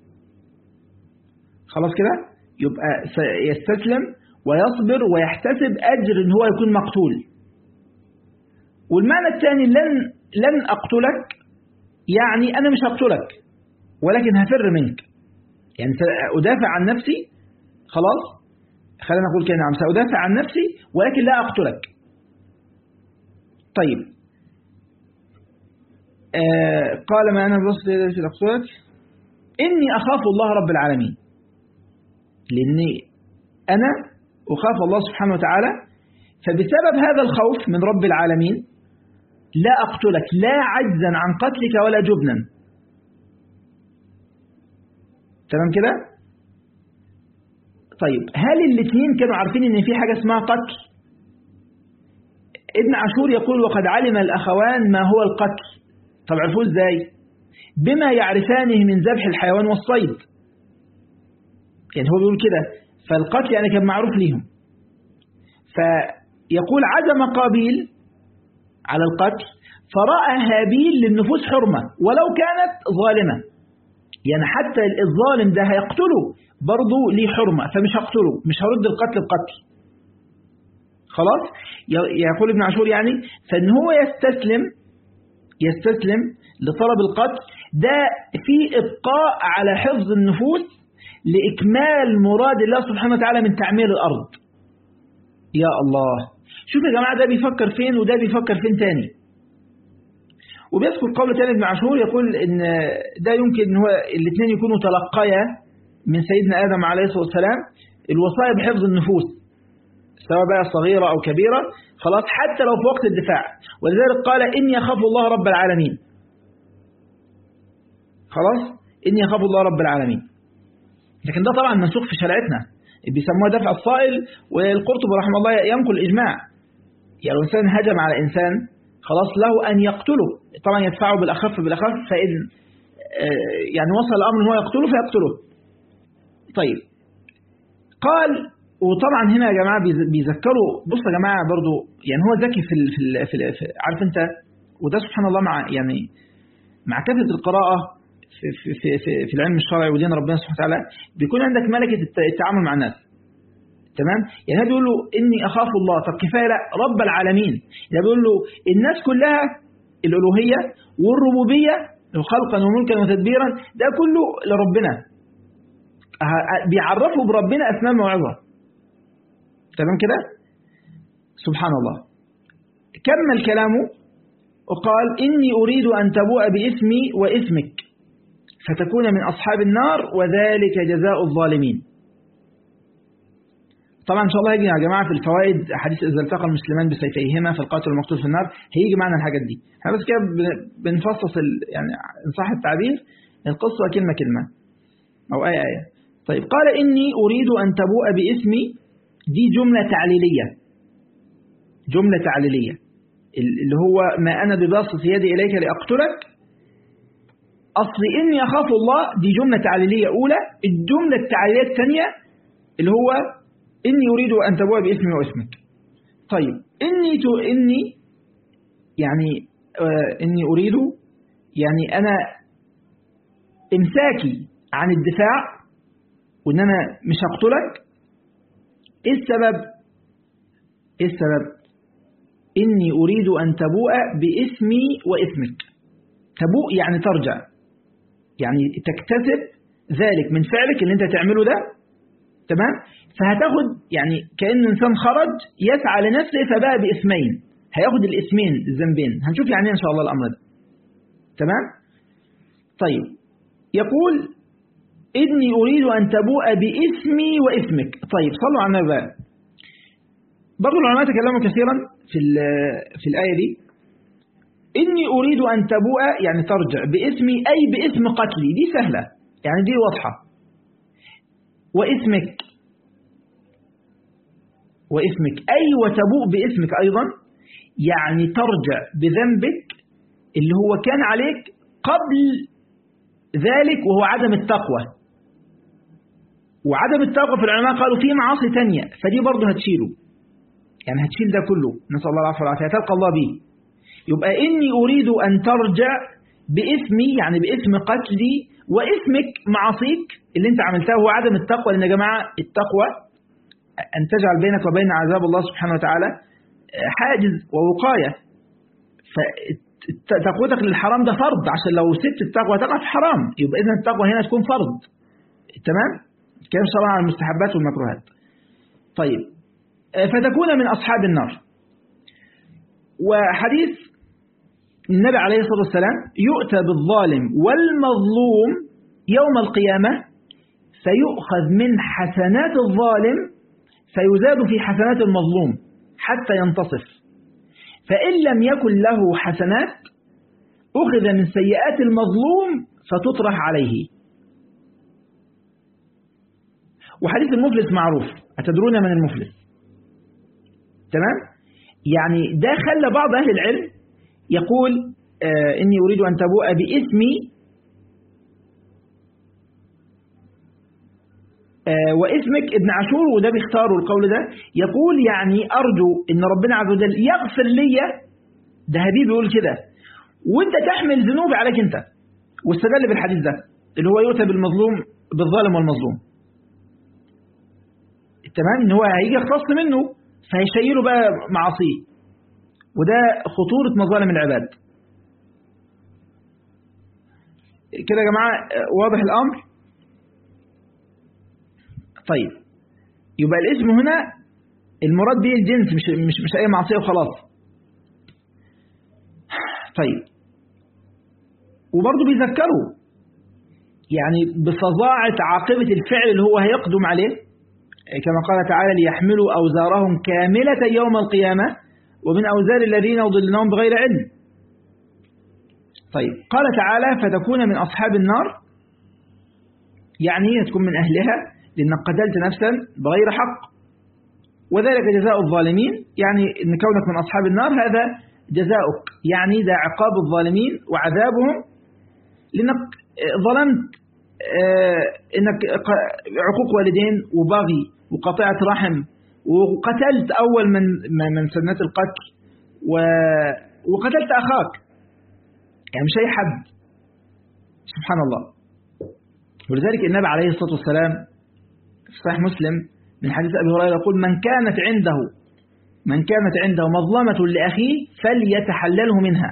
خلاص كده يبقى يستسلم ويصبر ويحتسب أجر إن هو يكون مقتول والمعنى الثاني لن لن أقتلك يعني أنا مش هقتلك ولكن هفر منك يعني أدافع عن نفسي خلاص خلينا نقول كده نعم سأدافع عن نفسي ولكن لا أقتلك طيب آه قال ما أنا بص في أقتلك إني أخاف الله رب العالمين لأني أنا أخاف الله سبحانه وتعالى فبسبب هذا الخوف من رب العالمين لا أقتلك لا عجزا عن قتلك ولا جبنا تمام كده طيب هل الاثنين كانوا عارفين ان في حاجة اسمها قتل ابن عاشور يقول وقد علم الأخوان ما هو القتل طب عرفوه ازاي بما يعرفانه من ذبح الحيوان والصيد يعني هو بيقول كده فالقتل يعني كان معروف ليهم فيقول عزم قابيل على القتل فرأى هابيل للنفوس حرمة ولو كانت ظالمة يعني حتى الظالم ده هيقتله برضه ليه حرمة فمش هقتله مش هرد القتل بقتل خلاص يقول ابن عاشور يعني فان هو يستسلم يستسلم لطلب القتل ده في ابقاء على حفظ النفوس لإكمال مراد الله سبحانه وتعالى من تعمير الأرض يا الله شوف يا جماعة ده بيفكر فين وده بيفكر فين تاني وبيذكر قول تاني ابن عاشور يقول ان ده يمكن ان هو الاثنين يكونوا تلقيا من سيدنا آدم عليه الصلاة والسلام الوصايا بحفظ النفوس سواء بقى صغيرة أو كبيرة خلاص حتى لو في وقت الدفاع ولذلك قال إني أخاف الله رب العالمين خلاص إني أخاف الله رب العالمين لكن ده طبعا منسوخ في شريعتنا بيسموها دفع الصائل والقرطبي رحمه الله ينقل الإجماع يعني لو إنسان هجم على إنسان خلاص له أن يقتله طبعا يدفعه بالأخف بالأخف فإن يعني وصل الأمر أن هو يقتله فيقتله طيب قال وطبعا هنا يا جماعة بيز- بيذكروا بص يا جماعة برضو يعني هو ذكي في ال في, ال في, ال في عارف انت وده سبحان الله مع يعني مع كثرة القراءة في, في, في, في, في العلم الشرعي ودين ربنا سبحانه وتعالى بيكون عندك ملكة الت- التعامل مع الناس تمام يعني هو بيقول له إني أخاف الله طب كفاية لا رب العالمين يعني بيقول له الناس كلها الألوهية والربوبية خلقا وملكا وتدبيرا ده كله لربنا ه- بيعرفوا بربنا أسماء موعظة تمام كده سبحان الله كمل كلامه وقال إني أريد أن تبوء باسمي واسمك فتكون من أصحاب النار وذلك جزاء الظالمين طبعا إن شاء الله هيجي يا جماعة في الفوائد حديث إذا التقى المسلمان بسيفيهما فالقاتل المقتول في النار هيجي معنا الحاجات دي احنا بس كده بن- بنفصص ال- يعني إن صح التعبير القصة كلمة كلمة أو آية آية طيب قال إني أريد أن تبوء باسمي دي جملة تعليلية جملة تعليلية اللي هو ما أنا بباسط يدي إليك لأقتلك أصل إني أخاف الله دي جملة تعليلية أولى الجملة التعليلية الثانية اللي هو إني أريد أن تبوء باسمي واسمك طيب إني تو إني يعني آه إني أريد يعني أنا إمساكي عن الدفاع وإن أنا مش هقتلك إيه السبب إيه السبب إني أريد أن تبوء باسمي واسمك تبوء يعني ترجع يعني تكتسب ذلك من فعلك اللي انت تعمله ده تمام فهتاخد يعني كأن إنسان خرج يسعى لنفسه فبقى باسمين هياخد الاسمين الذنبين هنشوف يعني إيه إن شاء الله الأمر ده تمام طيب يقول إني أريد أن تبوء باسمي واسمك طيب صلوا على النبي بقى برضو العلماء تكلموا كثيرا في في الآية دي إني أريد أن تبوء يعني ترجع باسمي أي باسم قتلي دي سهلة يعني دي واضحة واسمك واسمك أي وتبوء باسمك أيضا يعني ترجع بذنبك اللي هو كان عليك قبل ذلك وهو عدم التقوى وعدم التقوى في العلماء قالوا في معاصي تانية فدي برضه هتشيله يعني هتشيل ده كله نسأل الله العافية والعافية تلقى الله به يبقى إني أريد أن ترجع باسمي يعني باسم قتلي واسمك معاصيك اللي انت عملتها هو عدم التقوى لأن يا جماعة التقوى أن تجعل بينك وبين عذاب الله سبحانه وتعالى حاجز ووقاية فتقوتك للحرام ده فرض عشان لو سبت التقوى تقع في حرام يبقى إذن التقوى هنا تكون فرض تمام كلام شرع عن المستحبات والمكروهات طيب فتكون من أصحاب النار وحديث النبي عليه الصلاة والسلام يؤتى بالظالم والمظلوم يوم القيامة فيؤخذ من حسنات الظالم فيزاد في حسنات المظلوم حتى ينتصف فإن لم يكن له حسنات أخذ من سيئات المظلوم فتطرح عليه وحديث المفلس معروف أتدرون من المفلس تمام يعني ده خلى بعض أهل العلم يقول آه إني أريد أن تبوء باسمي آه واسمك ابن عاشور وده بيختاروا القول ده يقول يعني أرجو إن ربنا عز وجل يغفر لي ده هبيب يقول كده وانت تحمل ذنوبي عليك انت واستدل بالحديث ده اللي هو يؤتى بالمظلوم بالظالم والمظلوم تمام ان هو هيجي يختص منه فهيشيله بقى معاصيه وده خطورة مظالم العباد كده يا جماعة واضح الأمر طيب يبقى الاسم هنا المراد به الجنس مش, مش, مش أي معصية وخلاص طيب وبرضه بيذكروا يعني بفظاعة عاقبة الفعل اللي هو هيقدم عليه كما قال تعالى ليحملوا أوزارهم كاملة يوم القيامة ومن أوزار الذين يضلونهم بغير علم طيب قال تعالى فتكون من أصحاب النار يعني تكون من أهلها لأنك قتلت نفسا بغير حق وذلك جزاء الظالمين يعني أن كونك من أصحاب النار هذا جزاؤك يعني ذا عقاب الظالمين وعذابهم لأنك ظلمت انك عقوق والدين وبغي وقطيعة رحم وقتلت أول من من سنات القتل و وقتلت أخاك يعني مش أي حد سبحان الله ولذلك النبي عليه الصلاة والسلام في صحيح مسلم من حديث أبي هريرة يقول من كانت عنده من كانت عنده مظلمة لأخيه فليتحلله منها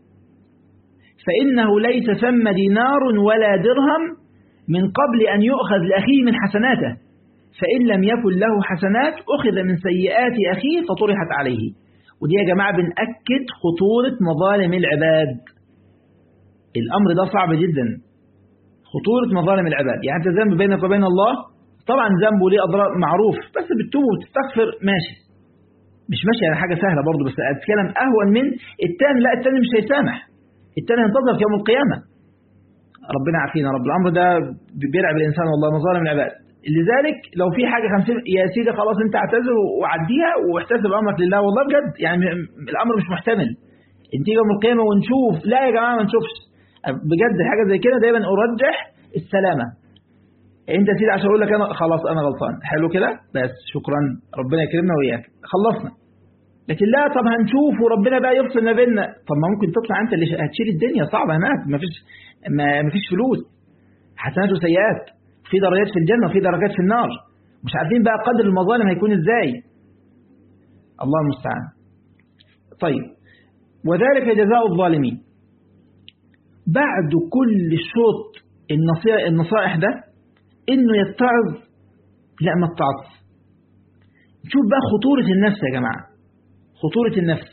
فإنه ليس ثم دينار ولا درهم من قبل أن يؤخذ لأخيه من حسناته فإن لم يكن له حسنات أخذ من سيئات أخيه فطرحت عليه ودي يا جماعة بنأكد خطورة مظالم العباد الأمر ده صعب جدا خطورة مظالم العباد يعني أنت ذنب بينك وبين الله طبعا ذنبه ليه أضرار معروف بس بتتوب وتستغفر ماشي مش ماشي على حاجة سهلة برضه بس أتكلم أهون من التاني لا التاني مش هيسامح التاني هينتظر في يوم القيامة ربنا عافينا رب الأمر ده بيلعب الإنسان والله مظالم العباد لذلك لو في حاجة خمسين يا سيدي خلاص انت اعتذر وعديها واحتسب أمرك لله والله بجد يعني الأمر مش محتمل انت يوم القيامة ونشوف لا يا جماعة ما نشوفش بجد حاجة زي كده دايما أرجح السلامة انت سيدي عشان اقول لك انا خلاص انا غلطان حلو كده بس شكرا ربنا يكرمنا وياك خلصنا لكن لا طب هنشوف وربنا بقى يفصل ما بيننا طب ما ممكن تطلع انت اللي هتشيل الدنيا صعبه هناك ما فيش ما فيش فلوس حسنات وسيئات في درجات في الجنه وفي درجات في النار مش عارفين بقى قدر المظالم هيكون ازاي الله المستعان طيب وذلك جزاء الظالمين بعد كل شوط النصائح النصائح ده انه يتعظ لا ما اتعظ شوف بقى خطورة النفس يا جماعة خطورة النفس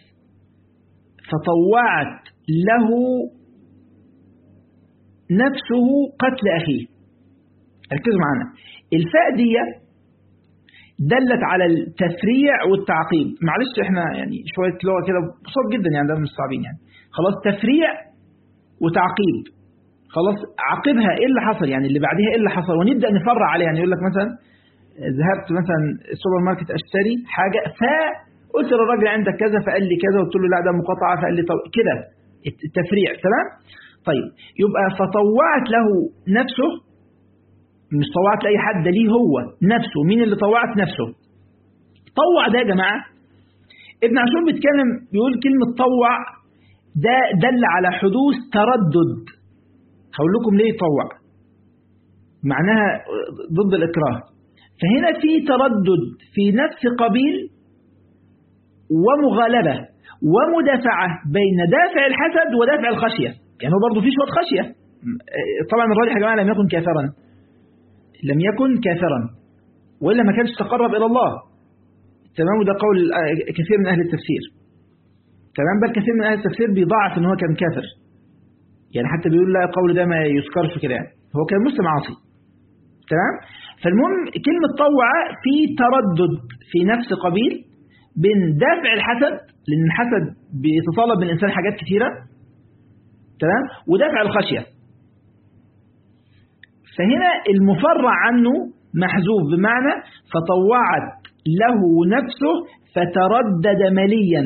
فطوعت له نفسه قتل أخيه ركزوا معانا الفاء دي دلت على التفريع والتعقيب معلش احنا يعني شوية لغة كده بسيط جدا يعني ده مش صعبين يعني خلاص تفريع وتعقيب خلاص عقبها ايه اللي حصل يعني اللي بعدها ايه اللي حصل ونبدا نفرع عليها يعني يقول لك مثلا ذهبت مثلا السوبر ماركت اشتري حاجه فقلت للراجل عندك كذا فقال لي كذا قلت له لا ده مقاطعه فقال لي طب كده التفريع تمام طيب يبقى فطوعت له نفسه مش طوعت لاي حد ليه هو نفسه مين اللي طوعت نفسه طوع ده يا جماعه ابن عاشور بيتكلم بيقول كلمه طوع ده دل على حدوث تردد هقول لكم ليه يطوع معناها ضد الإكراه فهنا في تردد في نفس قبيل ومغالبة ومدافعة بين دافع الحسد ودافع الخشية يعني هو برضه في شوية خشية طبعا الراجح يا جماعة لم يكن كافرا لم يكن كافرا وإلا ما كانش تقرب إلى الله تمام وده قول كثير من أهل التفسير تمام بل كثير من أهل التفسير بيضاعف إن هو كان كافر يعني حتى بيقول لا القول ده ما يذكرش كده يعني هو كان مسلم عاصي تمام فالمهم كلمة طوع في تردد في نفس قبيل بين دافع الحسد لأن الحسد بيتطلب من الإنسان حاجات كثيرة تمام ودافع الخشية فهنا المفرع عنه محذوف بمعنى فطوعت له نفسه فتردد مليا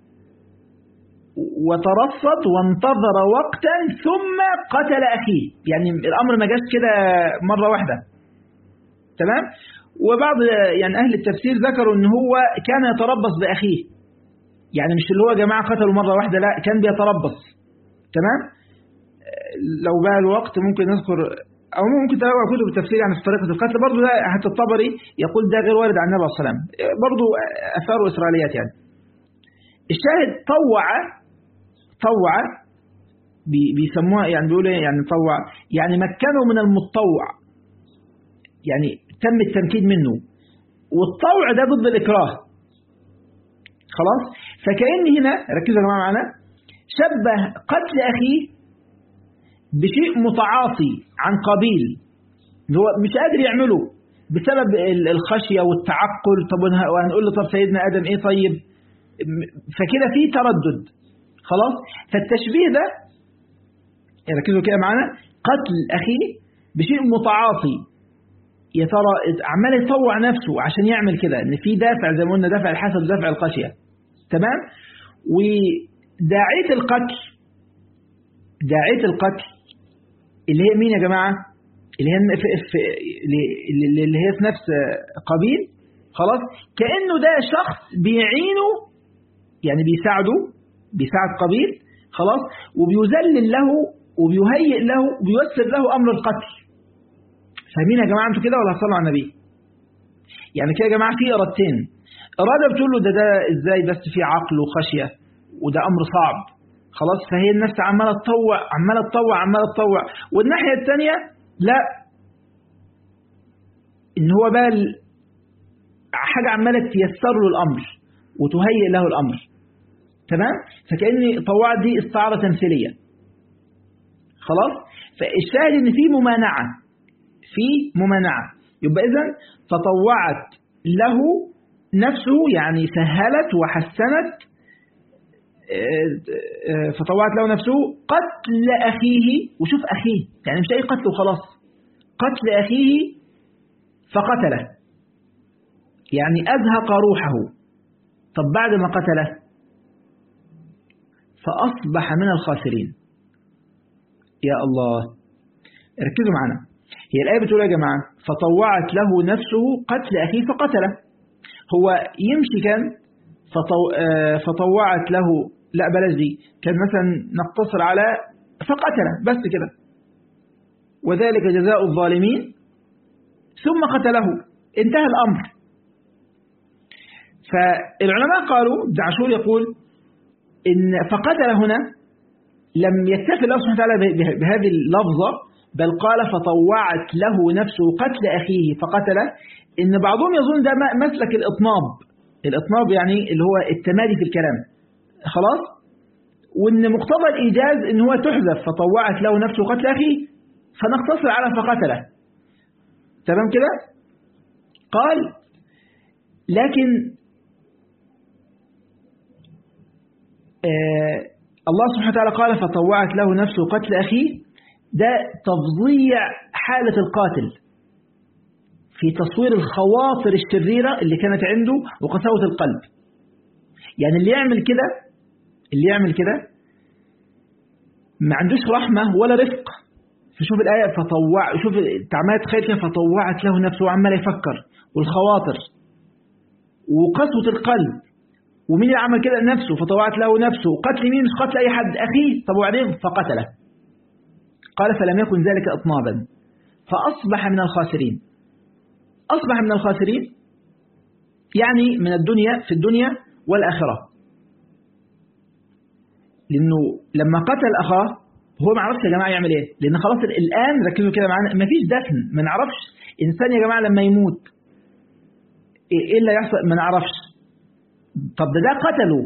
وترصد وانتظر وقتا ثم قتل أخيه يعني الأمر ما جاش كده مرة واحدة تمام وبعض يعني أهل التفسير ذكروا أن هو كان يتربص بأخيه يعني مش اللي هو جماعة قتلوا مرة واحدة لا كان بيتربص تمام لو بقى الوقت ممكن نذكر أو ممكن تلاقوا كتب التفسير يعني في طريقة القتل برضه ده حتى الطبري يقول ده غير وارد عن النبي صلى الله عليه وسلم برضه أثار وإسرائيليات يعني الشاهد طوع طوع بيسموها يعني بيقولوا ايه يعني طوع يعني مكنه من المتطوع يعني تم التمكين منه والطوع ده ضد الإكراه خلاص فكأن هنا ركزوا يا جماعه معانا شبه قتل أخيه بشيء متعاطي عن قبيل هو مش قادر يعمله بسبب الخشية والتعقل طب وهنقول له طب سيدنا آدم ايه طيب فكده في تردد خلاص فالتشبيه ده يعني ركزوا كده معانا قتل أخيه بشيء متعاطي يا ترى عمال يطوع نفسه عشان يعمل كده ان في دافع زي ما قلنا دافع الحسد ودافع الخشيه تمام وداعيه القتل داعيه القتل اللي هي مين يا جماعه اللي هي في في اللي هي في نفس قبيل خلاص كأنه ده شخص بيعينه يعني بيساعده بيساعد قبيل خلاص وبيذلل له وبيهيئ له وبييسر له أمر القتل فاهمين يا جماعة انتوا كده ولا هتصلوا على النبي يعني كده يا جماعة في إرادتين إرادة بتقول له ده ده إزاي بس في عقل وخشية وده أمر صعب خلاص فهي النفس عمالة تطوع عمالة تطوع عمالة تطوع والناحية الثانية لا إن هو بقى حاجة عمالة تيسر له الأمر وتهيئ له الأمر تمام فكأن طوعت دي استعارة تمثيلية خلاص فالشاهد إن في ممانعة في ممانعة يبقى إذن فطوعت له نفسه يعني سهلت وحسنت فطوعت له نفسه قتل أخيه وشوف أخيه يعني مش أي قتل وخلاص قتل أخيه فقتله يعني أزهق روحه طب بعد ما قتله فأصبح من الخاسرين يا الله ركزوا معنا هي الآية بتقول يا جماعة فطوعت له نفسه قتل أخيه فقتله هو يمشي كان فطو... فطوعت له لا بلاش دي كان مثلا نقتصر على فقتله بس كده وذلك جزاء الظالمين ثم قتله انتهى الأمر فالعلماء قالوا دعشور يقول إن فقتل هنا لم يكتفي الله سبحانه وتعالى بهذه اللفظة بل قال فطوعت له نفسه قتل أخيه فقتله إن بعضهم يظن ده مسلك الإطناب الإطناب يعني اللي هو التمادي في الكلام خلاص وإن مقتضى الإيجاز إن هو تحذف فطوعت له نفسه قتل أخيه فنقتصر على فقتله تمام كده قال لكن آه الله سبحانه وتعالى قال فطوعت له نفسه قتل أخيه ده تفظيع حالة القاتل في تصوير الخواطر الشريرة اللي كانت عنده وقساوة القلب يعني اللي يعمل كده اللي يعمل كده ما عندوش رحمة ولا رفق فشوف الآية فطوع شوف تعمل تخيل كده فطوعت له نفسه وعمال يفكر والخواطر وقسوة القلب ومين اللي عمل كده نفسه فطوعت له نفسه قتل مين مش قتل أي حد أخيه طب وبعدين فقتله قال فلم يكن ذلك إطنابا فأصبح من الخاسرين أصبح من الخاسرين يعني من الدنيا في الدنيا والآخرة لأنه لما قتل أخاه هو ما عرفش يا جماعة يعمل إيه لأن خلاص الآن ركزوا كده معانا ما فيش دفن ما نعرفش إنسان يا جماعة لما يموت إيه اللي يحصل ما نعرفش طب ده ده قتلوا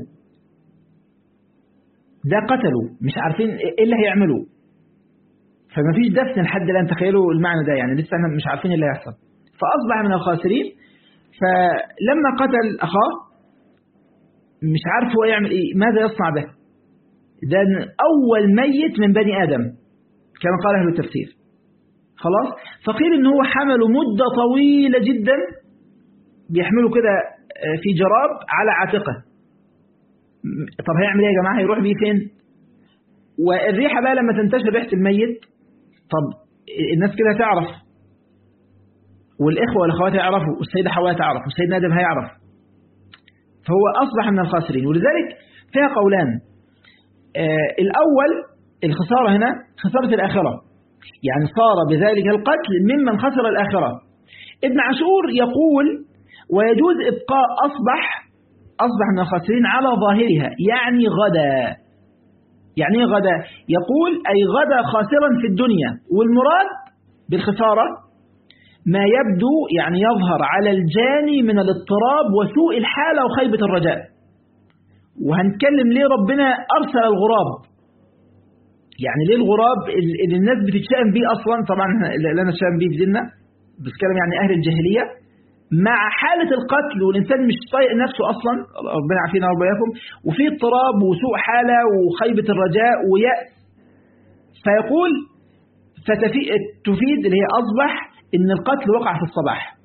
ده قتلوا مش عارفين إيه اللي هيعملوا فما فيش دفن لحد الآن تخيلوا المعنى ده يعني لسه احنا مش عارفين اللي هيحصل فأصبح من الخاسرين فلما قتل أخاه مش عارف هو يعمل إيه ماذا يصنع به ده أول ميت من بني آدم كما قال أهل التفسير خلاص فقيل إن هو حمله مدة طويلة جدا بيحمله كده في جراب على عاتقه طب هيعمل ايه يا جماعة هيروح بيه فين والريحة بقى لما تنتشر ريحة الميت طب الناس كده هتعرف والإخوة والأخوات يعرفوا والسيدة حواء تعرف والسيد آدم هيعرف فهو أصبح من الخاسرين ولذلك فيها قولان آه الأول الخسارة هنا خسارة الآخرة يعني صار بذلك القتل ممن خسر الآخرة ابن عاشور يقول ويجوز إبقاء أصبح أصبح من الخاسرين على ظاهرها يعني غدا يعني غدا يقول أي غدا خاسرا في الدنيا والمراد بالخسارة ما يبدو يعني يظهر على الجاني من الاضطراب وسوء الحالة وخيبة الرجاء وهنتكلم ليه ربنا أرسل الغراب يعني ليه الغراب اللي الناس بتتشائم بيه أصلا طبعا لا نتشائم بيه في ديننا بتكلم يعني أهل الجاهلية مع حالة القتل والإنسان مش طايق نفسه أصلا ربنا عافينا وبياكم وفي اضطراب وسوء حالة وخيبة الرجاء ويأس فيقول فتفيد اللي هي أصبح إن القتل وقع في الصباح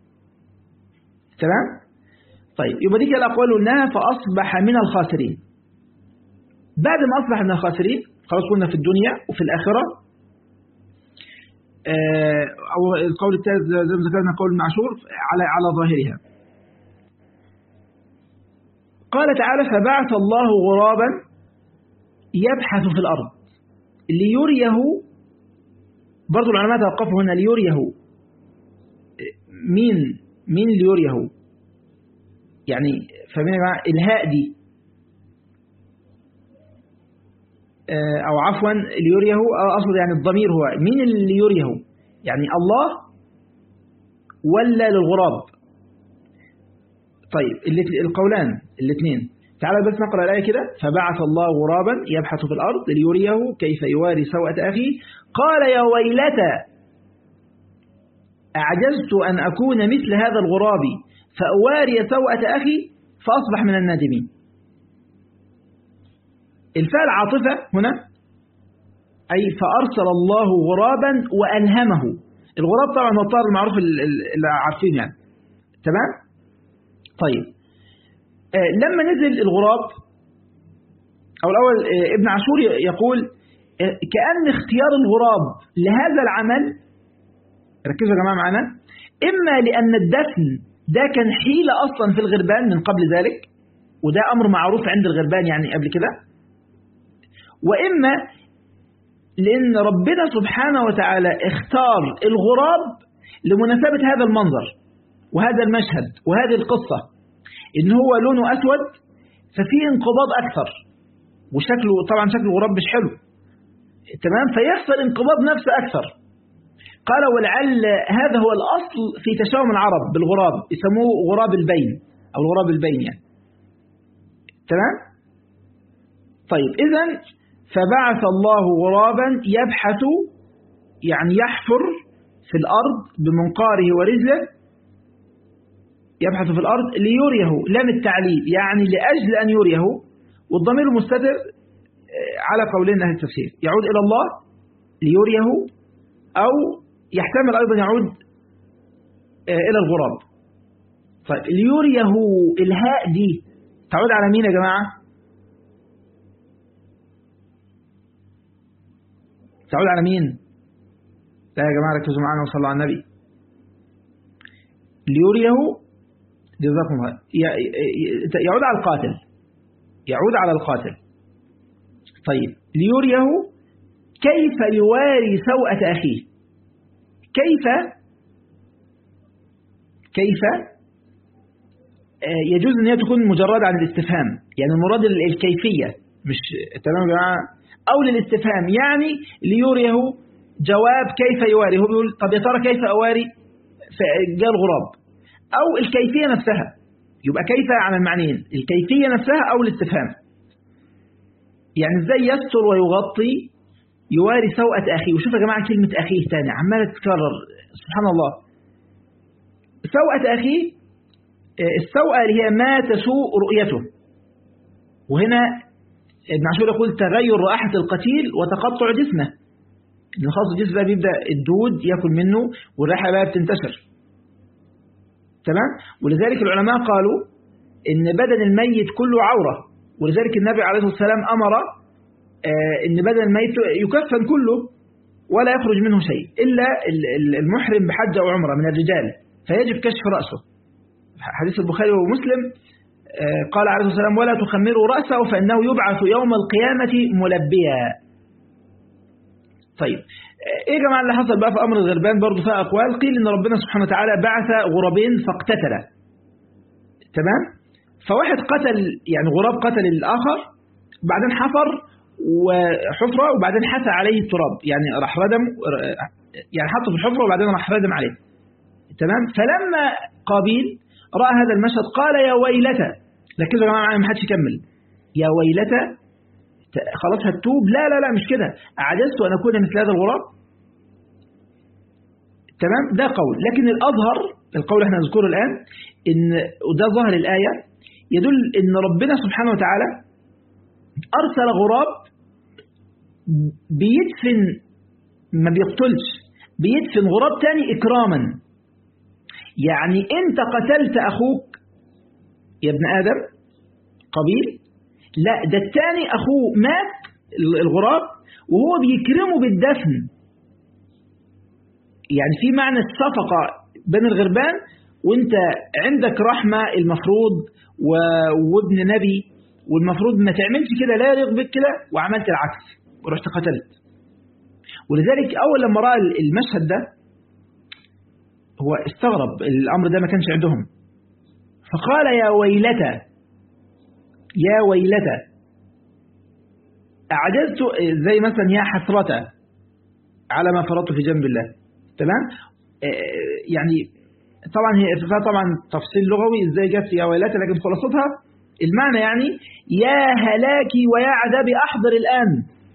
تمام طيب يبقى دي كده الأقوال قلناها فأصبح من الخاسرين بعد ما أصبح من الخاسرين خلاص قلنا في الدنيا وفي الآخرة أو القول الثالث زي ما ذكرنا قول المعشور على على ظاهرها قال تعالى فبعث الله غرابا يبحث في الأرض ليريه برضو العلماء توقفوا هنا ليريه مين مين ليريه يعني فاهمين يا جماعه الهاء دي او عفوا ليريه اقصد يعني الضمير هو مين اللي يريه يعني الله ولا للغراب طيب القولان الاثنين تعالى بس نقرأ الآية كده فبعث الله غرابا يبحث في الأرض ليريه كيف يواري سوءة أخيه قال يا ويلتى أعجزت أن أكون مثل هذا الغراب فأواري سوءة أخي فأصبح من النادمين الفاء العاطفة هنا أي فأرسل الله غرابا وألهمه الغراب طبعا هو الطائر المعروف اللي عارفين يعني تمام طيب آه لما نزل الغراب أو الأول آه ابن عاشور يقول آه كأن اختيار الغراب لهذا العمل ركزوا يا جماعة معنا إما لأن الدفن ده كان حيلة أصلا في الغربان من قبل ذلك وده أمر معروف عند الغربان يعني قبل كده وإما لأن ربنا سبحانه وتعالى اختار الغراب لمناسبة هذا المنظر وهذا المشهد وهذه القصة إن هو لونه أسود ففيه انقباض أكثر وشكله طبعا شكل الغراب مش حلو تمام فيحصل انقباض نفسه أكثر قال ولعل هذا هو الأصل في تشاؤم العرب بالغراب يسموه غراب البين أو الغراب البين يعني تمام طيب إذا فبعث الله غرابا يبحث يعني يحفر في الأرض بمنقاره ورجله يبحث في الأرض ليريه لم التعليل يعني لأجل أن يريه والضمير المستتر على قولين أهل التفسير يعود إلى الله ليريه أو يحتمل أيضا يعود إلى الغراب طيب ليريه الهاء دي تعود على مين يا جماعة تعود على مين لا يا جماعة ركزوا معنا وصلوا على النبي ليريه جزاكم الله يعود على القاتل يعود على القاتل طيب ليريه كيف يواري سوءة أخيه كيف كيف يجوز أن هي تكون مجرد عن الاستفهام يعني المراد الكيفية مش تمام يا جماعة أو للاستفهام يعني ليريه جواب كيف يواري هو بيقول طب يا ترى كيف أواري جاء الغراب أو الكيفية نفسها يبقى كيف على المعنيين الكيفية نفسها أو الاستفهام يعني ازاي يستر ويغطي يواري سوءة أخيه وشوف يا جماعة كلمة أخيه تاني عمالة تتكرر سبحان الله سوءة أخيه السوءة اللي هي ما تسوء رؤيته وهنا ابن عاشور يقول تغير رائحة القتيل وتقطع جسمه إن خاص الجسم بقى بيبدأ الدود يأكل منه والريحة بقى بتنتشر تمام ولذلك العلماء قالوا إن بدن الميت كله عورة ولذلك النبي عليه الصلاة والسلام أمر إن بدن الميت يكفن كله ولا يخرج منه شيء إلا المحرم بحج أو عمرة من الرجال فيجب كشف رأسه حديث البخاري ومسلم قال عليه الصلاة والسلام ولا تخمروا رأسه فإنه يبعث يوم القيامة ملبيا طيب ايه يا جماعه اللي حصل بقى في امر الغربان برضه فيها اقوال قيل ان ربنا سبحانه وتعالى بعث غرابين فاقتتلا تمام فواحد قتل يعني غراب قتل الاخر بعدين حفر وحفره وبعدين حثى عليه التراب يعني راح ردم يعني حطه في الحفره وبعدين راح ردم عليه تمام فلما قابيل راى هذا المشهد قال يا ويلتى ركزوا يا جماعه معايا ما حدش يكمل يا ويلتى خلاص هتوب لا لا لا مش كده أعجزت أن أكون مثل هذا الغراب تمام ده قول لكن الأظهر القول احنا نذكره الآن إن وده ظهر الآية يدل إن ربنا سبحانه وتعالى أرسل غراب بيدفن ما بيقتلش بيدفن غراب تاني إكراما يعني أنت قتلت أخوك يا ابن آدم قبيل لا ده الثاني أخوه مات الغراب وهو بيكرمه بالدفن يعني في معنى الصفقة بين الغربان وانت عندك رحمة المفروض وابن نبي والمفروض ما تعملش كده لا يليق بك كده وعملت العكس ورحت قتلت ولذلك أول لما رأى المشهد ده هو استغرب الأمر ده ما كانش عندهم فقال يا ويلتى يا ويلتى أعجزت زي مثلا يا حسرة على ما فرطت في جنب الله تمام يعني طبعا هي فيها طبعا تفصيل لغوي ازاي جت يا ويلتى لكن خلاصتها المعنى يعني يا هلاكي ويا عذابي احضر الان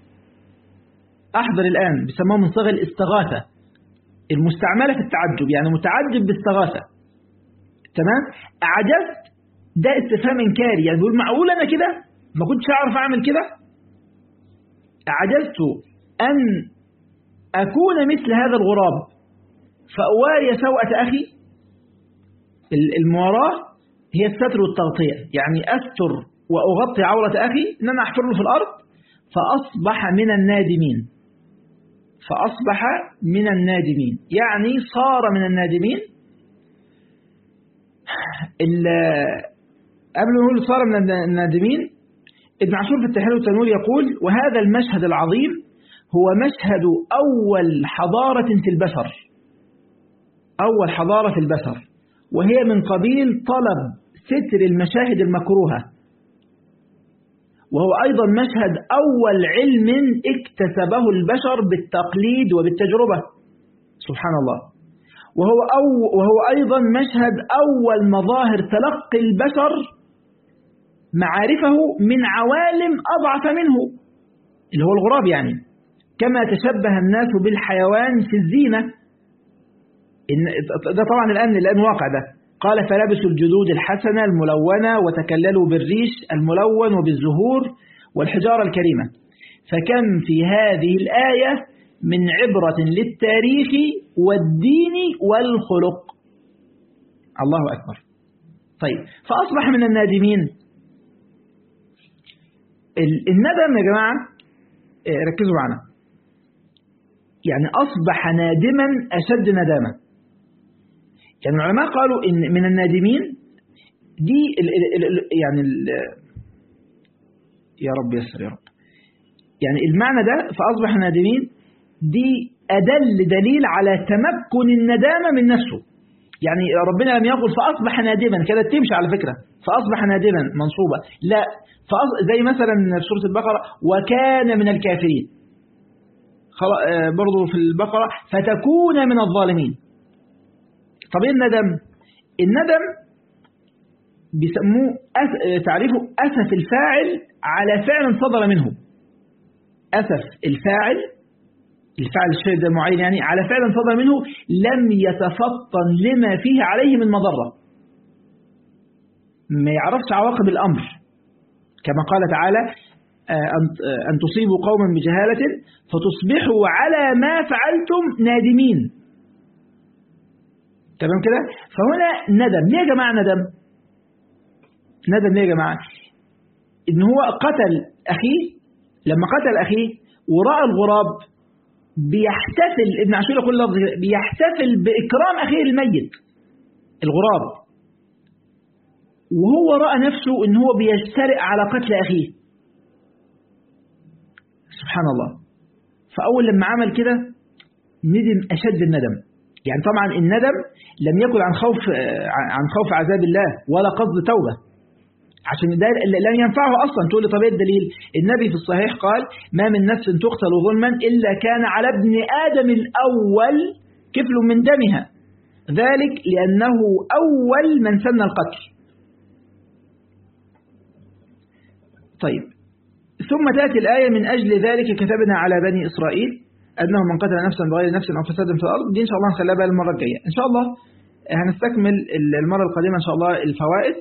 احضر الان بيسموها من صيغ الاستغاثه المستعمله في التعجب يعني متعجب باستغاثه تمام اعجزت ده استفهام انكاري يعني بيقول معقول انا كده ما كنتش اعرف اعمل كده اعجزت ان اكون مثل هذا الغراب فاواري سوءه اخي المواراة هي الستر والتغطية يعني أستر وأغطي عورة أخي إن أنا أحفر له في الأرض فأصبح من النادمين فأصبح من النادمين يعني صار من النادمين قبل ما نقول صار من النادمين ابن عاشور في التحرير والتنوير يقول وهذا المشهد العظيم هو مشهد أول حضارة في البشر أول حضارة في البشر وهي من قبيل طلب ستر المشاهد المكروهة وهو أيضا مشهد أول علم اكتسبه البشر بالتقليد وبالتجربة سبحان الله وهو, أو وهو أيضا مشهد أول مظاهر تلقي البشر معارفه من عوالم أضعف منه اللي هو الغراب يعني كما تشبه الناس بالحيوان في الزينة إن ده طبعا الآن الآن واقع ده قال فلبسوا الجدود الحسنة الملونة وتكللوا بالريش الملون وبالزهور والحجارة الكريمة فكم في هذه الآية من عبرة للتاريخ والدين والخلق الله أكبر طيب فأصبح من النادمين الندم يا جماعة ركزوا معنا يعني أصبح نادما أشد ندامة يعني العلماء قالوا إن من النادمين دي ال ال ال يعني ال يا رب يسر يا رب يعني المعنى ده فأصبح نادمين دي أدل دليل على تمكن الندامة من نفسه يعني ربنا لم يقل فأصبح نادما كده تمشي على فكرة فأصبح نادما منصوبة لا زي مثلا في سورة البقرة وكان من الكافرين برضو في البقرة فتكون من الظالمين طب ايه الندم الندم بيسموه أس... تعريفه أسف الفاعل على فعل صدر منه أسف الفاعل الفاعل الشيء ده معين يعني على فعل صدر منه لم يتفطن لما فيه عليه من مضرة ما يعرفش عواقب الأمر كما قال تعالى أن تصيبوا قوما بجهالة فتصبحوا على ما فعلتم نادمين تمام كده فهنا ندم ليه يا جماعة ندم ندم ليه يا جماعة ان هو قتل أخيه لما قتل أخيه ورأى الغراب بيحتفل ابن عاشور يقول لفظ بيحتفل بإكرام أخيه الميت الغراب وهو رأى نفسه ان هو بيجترئ على قتل أخيه سبحان الله فأول لما عمل كده ندم أشد الندم يعني طبعا الندم لم يكن عن خوف عن خوف عذاب الله ولا قصد توبة عشان ده لن ينفعه أصلا تقول لي طب ايه الدليل النبي في الصحيح قال ما من نفس تقتل ظلما إلا كان على ابن آدم الأول كفل من دمها ذلك لأنه أول من سن القتل طيب ثم تأتي الآية من أجل ذلك كتبنا على بني إسرائيل أنه من قتل نفسا بغير نفس أو فساد في الأرض دي إن شاء الله نخليها بقى المرة الجاية إن شاء الله هنستكمل المرة القادمة إن شاء الله الفوائد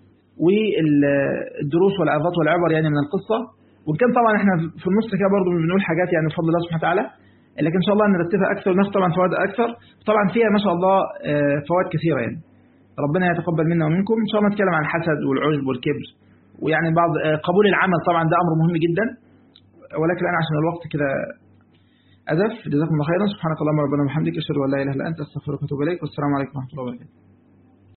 والدروس والعظات والعبر يعني من القصة وإن كان طبعا إحنا في النص كده برضه بنقول حاجات يعني بفضل الله سبحانه وتعالى لكن إن شاء الله نرتبها أكثر وناخد طبعا فوائد أكثر طبعا فيها ما شاء الله فوائد كثيرة يعني ربنا يتقبل منا ومنكم إن شاء الله نتكلم عن الحسد والعجب والكبر ويعني بعض قبول العمل طبعا ده أمر مهم جدا ولكن أنا عشان الوقت كده أدف جزاكم الله خيرا سبحانك اللهم ربنا وبحمدك أشهد أن لا إله إلا أنت أستغفرك وأتوب إليك والسلام عليكم ورحمة الله وبركاته